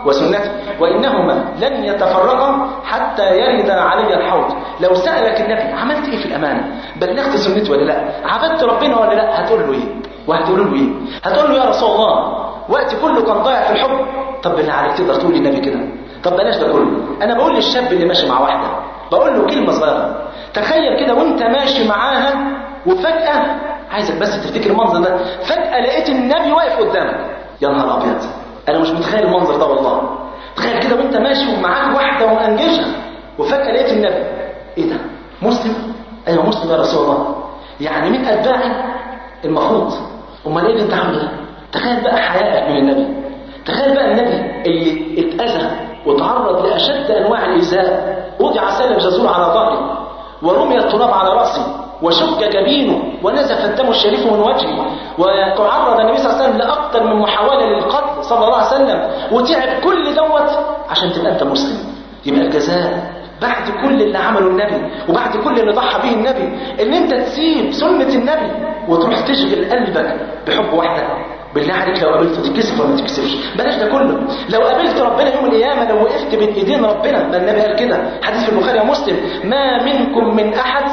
وسنتي وإنهما لن يتفرقا حتى يرد علي الحوض لو سألك النبي عملت إيه في الأمانة بلغت سنتي ولا لا عبدت ربنا ولا لا هتقول له إيه وهتقول له إيه هتقول له يا رسول الله وقتي كله كان ضايع في الحب طب بالله عليك تقدر تقول للنبي كده طب بلاش ده كله أنا بقول للشاب اللي ماشي مع واحدة بقول له كلمة صغيرة تخيل كده وانت ماشي معاها وفجأة عايزك بس تفتكر المنظر ده فجأة لقيت النبي واقف قدامك يا نهار أبيض أنا مش متخيل المنظر ده والله تخيل كده وانت ماشي ومعاك واحدة ومأنجشة وفجأة لقيت النبي ايه ده مسلم ايوه مسلم يا رسول الله يعني من اتباعي المفروض امال ايه اللي انت عامله ده تخيل بقى حيائك من النبي تخيل بقى النبي اللي اتأذى وتعرض لأشد أنواع الإيذاء وضع سلم جزور على ظهره ورمي التراب على رأسه وشك جبينه ونزف الدم الشريف من وجهه وتعرض النبي صلى الله عليه وسلم لأكثر من محاولة للقتل صلى الله عليه وسلم وتعب كل دوت عشان تبقى أنت مسلم يبقى الجزاء بعد كل اللي عمله النبي وبعد كل اللي ضحى به النبي ان انت تسيب سنة النبي وتروح تشغل قلبك بحب واحدة بالله عليك لو قابلته تتكسف ولا ما تتكسفش بلاش ده كله لو قابلت ربنا يوم القيامة لو وقفت بين ايدين ربنا ما النبي قال كده حديث في البخاري ومسلم ما منكم من احد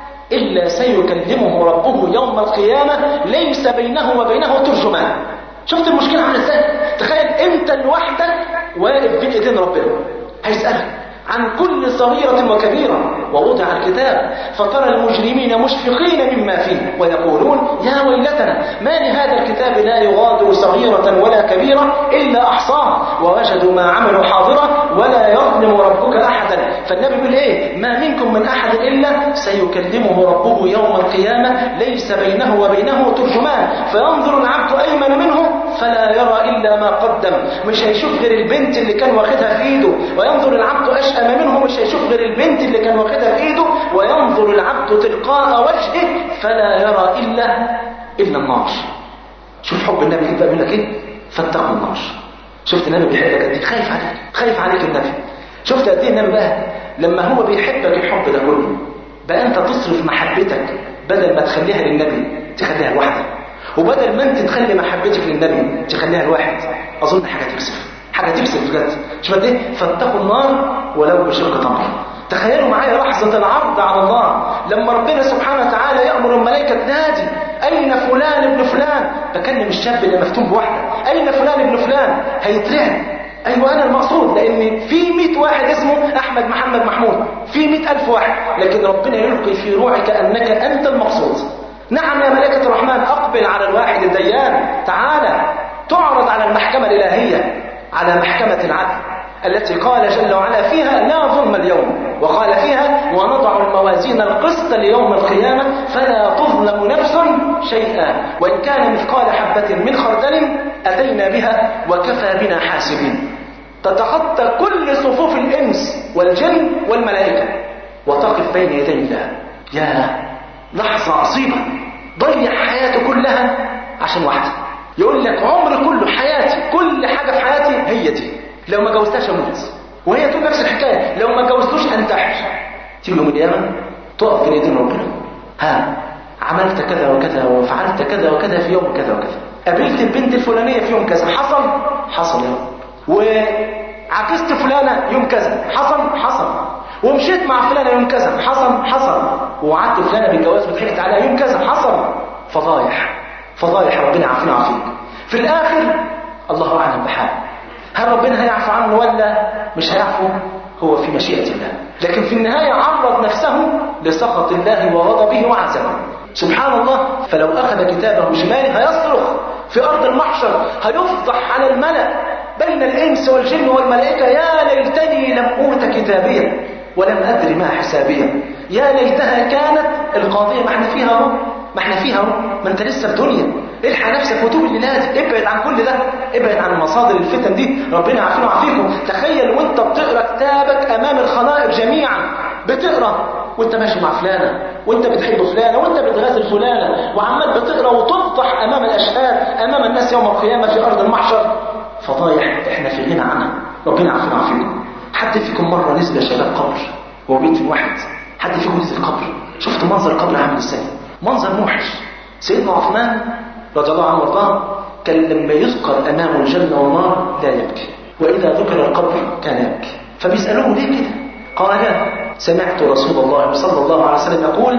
إلا سيكلمه ربه يوم القيامة ليس بينه وبينه ترجمان شفت المشكلة عامله ازاي تخيل انت لوحدك واقف بين ايدين ربنا هيسألك عن كل صغيرة وكبيرة ووضع الكتاب فترى المجرمين مشفقين مما فيه ويقولون يا ويلتنا ما لهذا الكتاب لا يغادر صغيرة ولا كبيرة إلا أحصاها ووجدوا ما عملوا حاضرة ولا يظلم ربك أحدا فالنبي يقول إيه ما منكم من أحد إلا سيكلمه ربه يوم القيامة ليس بينه وبينه ترجمان فينظر العبد أيمن منه فلا يرى إلا ما قدم مش هيشوف غير البنت اللي كان واخدها في إيده وينظر العبد أشأم منه مش هيشوف غير البنت اللي كان واخدها في إيده وينظر العبد تلقاء وجهه فلا يرى إلا إلا النار شوف حب النبي كده بيقول لك إيه فاتقوا النار شفت النبي بيحبك قد ايه خايف عليك خايف عليك النبي شفت قد ايه النبي بقى لما هو بيحبك الحب ده كله بقى انت تصرف محبتك بدل ما تخليها للنبي تخليها لوحدك وبدل ما انت تخلي محبتك للنبي تخليها لواحد اظن حاجه تكسف حاجه تكسف بجد شوف قد ايه فاتقوا النار ولو بشق تمر تخيلوا معايا لحظة العرض على الله لما ربنا سبحانه وتعالى يأمر الملائكة تنادي أين فلان ابن فلان بكلم الشاب اللي مفتون بواحدة أين فلان ابن فلان هيترعب أيوة أنا المقصود لأن في 100 واحد اسمه أحمد محمد محمود في 100 ألف واحد لكن ربنا يلقي في روعك أنك أنت المقصود نعم يا ملائكة الرحمن أقبل على الواحد الديان تعالى تعرض على المحكمة الإلهية على محكمة العدل التي قال جل وعلا فيها لا ظلم اليوم وقال فيها ونضع الموازين القسط ليوم القيامة فلا تظلم نفس شيئا وإن كان مثقال حبة من خردل أتينا بها وكفى بنا حاسبين تتخطى كل صفوف الإنس والجن والملائكة وتقف بين يدي الله يا لحظة عصيبة ضيع حياته كلها عشان واحدة يقول لك عمري كله حياتي كل حاجة في حياتي هي دي لو ما جوزتهاش اموت وهي تقول نفس الحكايه لو ما جوزتوش انتحر تيجي يوم القيامه تقف بين ايدين ربنا ها عملت كذا وكذا وفعلت كذا وكذا في يوم كذا وكذا قابلت البنت الفلانيه في يوم كذا حصل حصل يا رب وعكست فلانه يوم كذا حصل حصل ومشيت مع فلانه يوم كذا حصل حصل ووعدت فلانه بالجواز وضحكت عليها يوم كذا حصل فضايح فضايح ربنا يعافينا ويعافيك في الاخر الله اعلم بحاله هل ربنا هيعفو عنه ولا مش هيعفو هو في مشيئة الله لكن في النهاية عرض نفسه لسخط الله وغضبه وعزمه سبحان الله فلو أخذ كتابه بشماله هيصرخ في أرض المحشر هيفضح على الملأ بين الإنس والجن والملائكة يا ليتني لم أوت كتابيا ولم أدري ما حسابيا يا ليتها كانت القاضية ما احنا فيها اهو ما احنا فيها اهو ما انت لسه في دنيا الحق نفسك وتوب لله ابعد عن كل ده ابعد عن مصادر الفتن دي ربنا يعافينا ويعافيكم تخيل وانت بتقرا كتابك امام الخلائق جميعا بتقرا وانت ماشي مع فلانه وانت بتحب فلانه وانت بتغازل فلانه وعمال بتقرا وتفضح امام الاشهاد امام الناس يوم القيامه في ارض المحشر فضايح احنا في غنى عنها ربنا يعافينا ويعافيكم حد فيكم مره نزل يا شباب قبر هو بيت في واحد حد فيكم نزل قبر شفت منظر القبر عامل ازاي منظر موحش سيدنا عثمان رضي الله عنه وارضاه كان لما يذكر امامه الجنه والنار لا يبكي وإذا ذكر القبر كان يبكي فبيسألوه ليه كده قال سمعت رسول الله صلى الله عليه وسلم يقول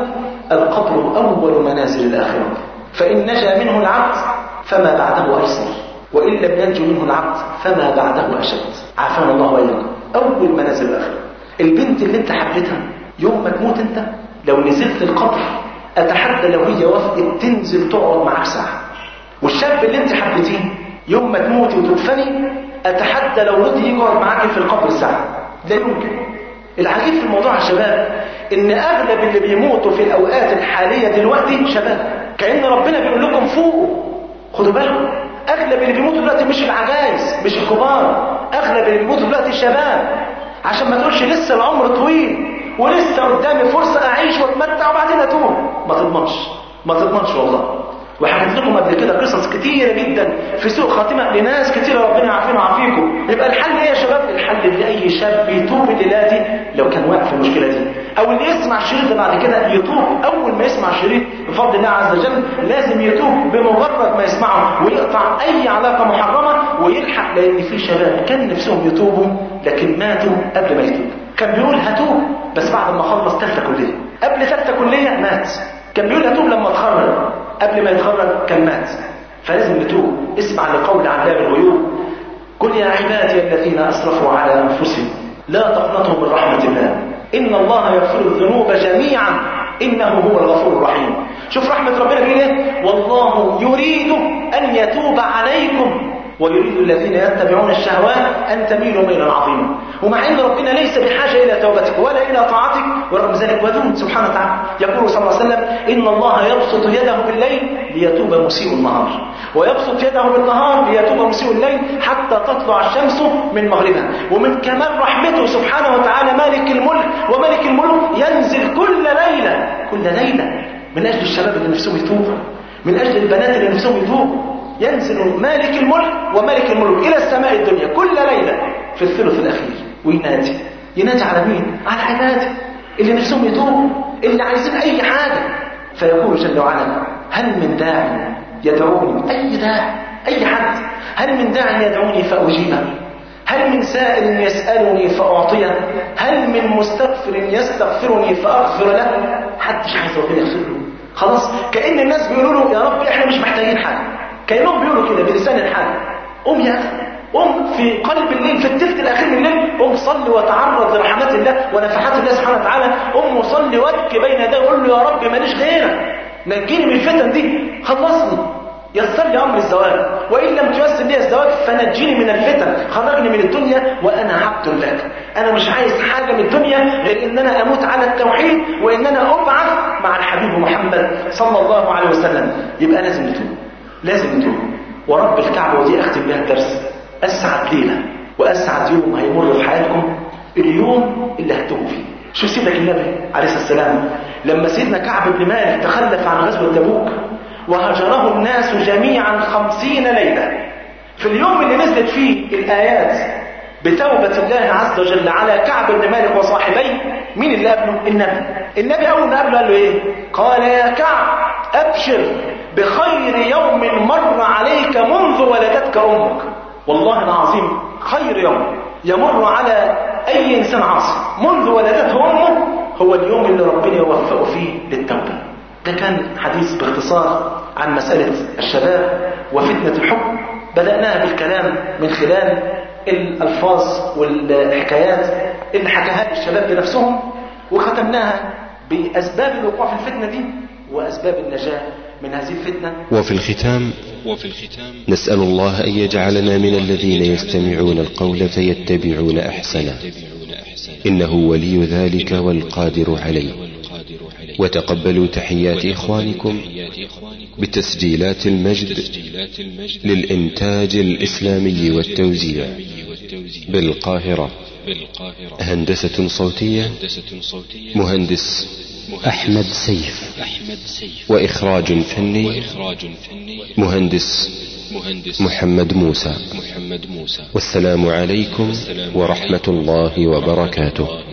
القبر أول منازل الآخرة فإن نجا منه العبد فما بعده أيسر وإن لم ينجو منه العبد فما بعده أشد عافانا الله وإياكم أول منازل الآخرة البنت اللي انت حبيتها يوم ما تموت انت لو نزلت القبر أتحدى لو هي وافقت تنزل تقعد معاك ساعة والشاب اللي انت حبيتيه يوم ما تموتي وتدفني أتحدى لو رضي يقعد معاك في القبر ساعة لا يمكن العجيب في الموضوع يا شباب ان اغلب اللي بيموتوا في الاوقات الحاليه دلوقتي شباب كان ربنا بيقول لكم فوقوا خدوا بالكم اغلب اللي بيموتوا دلوقتي مش العجائز مش الكبار اغلب اللي بيموتوا دلوقتي الشباب عشان ما تقولش لسه العمر طويل ولسه قدامي فرصه اعيش واتمتع وبعدين اتوب ما تضمنش ما تضمنش والله وحكيت لكم قبل كده قصص كتيرة جدا في سوء خاتمة لناس كتيرة ربنا يعافينا ويعافيكم يبقى الحل ايه يا شباب الحل اللي اي شاب يتوب الليلة دي لو كان واقع في المشكلة دي او اللي يسمع الشريط ده بعد كده يتوب اول ما يسمع الشريط بفضل الله عز وجل لازم يتوب بمجرد ما يسمعه ويقطع اي علاقة محرمة ويلحق لان في شباب كان نفسهم يتوبوا لكن ماتوا قبل ما يتوب كان بيقول هتوب بس بعد ما خلص ثالثة كلية قبل ثالثة كلية مات كان بيقول هتوب لما اتخرج قبل ما يتخرج كان مات فلازم نتوب اسمع لقول علام الغيوب قل يا عبادي الذين اسرفوا على انفسهم لا تقنطوا من رحمه الله ان الله يغفر الذنوب جميعا انه هو الغفور الرحيم شوف رحمه ربنا بيقول ايه والله يريد ان يتوب عليكم ويريد الذين يتبعون الشهوات أن تميلوا ميلا عظيما ومع أن ربنا ليس بحاجة إلى توبتك ولا إلى طاعتك ورغم ذلك ودود سبحانه وتعالى يقول صلى الله عليه وسلم إن الله يبسط يده بالليل ليتوب مسيء النهار ويبسط يده بالنهار ليتوب مسيء الليل حتى تطلع الشمس من مغربها ومن كمال رحمته سبحانه وتعالى مالك الملك وملك الملك ينزل كل ليلة كل ليلة من أجل الشباب اللي نفسهم يتوبوا من أجل البنات اللي نفسهم يتوبوا ينزل مالك الملك وملك الملوك إلى السماء الدنيا كل ليلة في الثلث الأخير وينادي ينادي على مين؟ على عباده اللي نفسهم يتوبوا اللي عايزين أي حاجة فيقول جل وعلا هل من داع يدعوني أي داع أي حد هل من داع يدعوني فأجيبه هل من سائل يسألني فأعطيه هل من مستغفر يستغفرني فأغفر له حدش عايز ربنا يغفر له خلاص كأن الناس بيقولوا له يا رب احنا مش محتاجين حاجة كأنهم بيقولوا كده بلسان الحال قوم يا أخي قوم في قلب الليل في الثلث الأخير من الليل قوم صلي وتعرض لرحمات الله ونفحات الله سبحانه وتعالى قوم وصلي وابكي بين يديه وقول له يا رب ماليش غيرك نجيني من الفتن دي خلصني يسر لي امر الزواج وان لم تيسر لي الزواج فنجيني من الفتن خرجني من الدنيا وانا عبد لك انا مش عايز حاجه من الدنيا غير ان انا اموت على التوحيد وان انا ابعث مع الحبيب محمد صلى الله عليه وسلم يبقى لازم نتوب لازم نتوب ورب الكعبه ودي اختم بها الدرس اسعد ليله واسعد يوم هيمر في حياتكم اليوم اللي هتتوبوا فيه شوف سيدك النبي عليه الصلاه والسلام لما سيدنا كعب بن مالك تخلف عن غزوه تبوك وهجره الناس جميعا خمسين ليلة في اليوم اللي نزلت فيه الآيات بتوبة الله عز وجل على كعب بن مالك وصاحبيه مين اللي قبله؟ النبي النبي أول ما قبله قال له إيه؟ قال يا كعب أبشر بخير يوم مر عليك منذ ولدتك أمك والله العظيم خير يوم يمر على أي إنسان عاصي منذ ولدته أمه هو اليوم اللي ربنا يوفقه فيه للتوبة ده كان حديث باختصار عن مسألة الشباب وفتنة الحب بدأناها بالكلام من خلال الألفاظ والحكايات اللي حكاها الشباب بنفسهم وختمناها بأسباب الوقوع في الفتنة دي وأسباب النجاة من هذه الفتنة وفي الختام وفي الختام نسأل الله أن يجعلنا من الذين يستمعون القول فيتبعون أحسنه إنه ولي ذلك والقادر عليه وتقبلوا تحيات إخوانكم بتسجيلات المجد للإنتاج الإسلامي والتوزيع بالقاهرة هندسة صوتية مهندس أحمد سيف وإخراج فني مهندس محمد موسى والسلام عليكم ورحمة الله وبركاته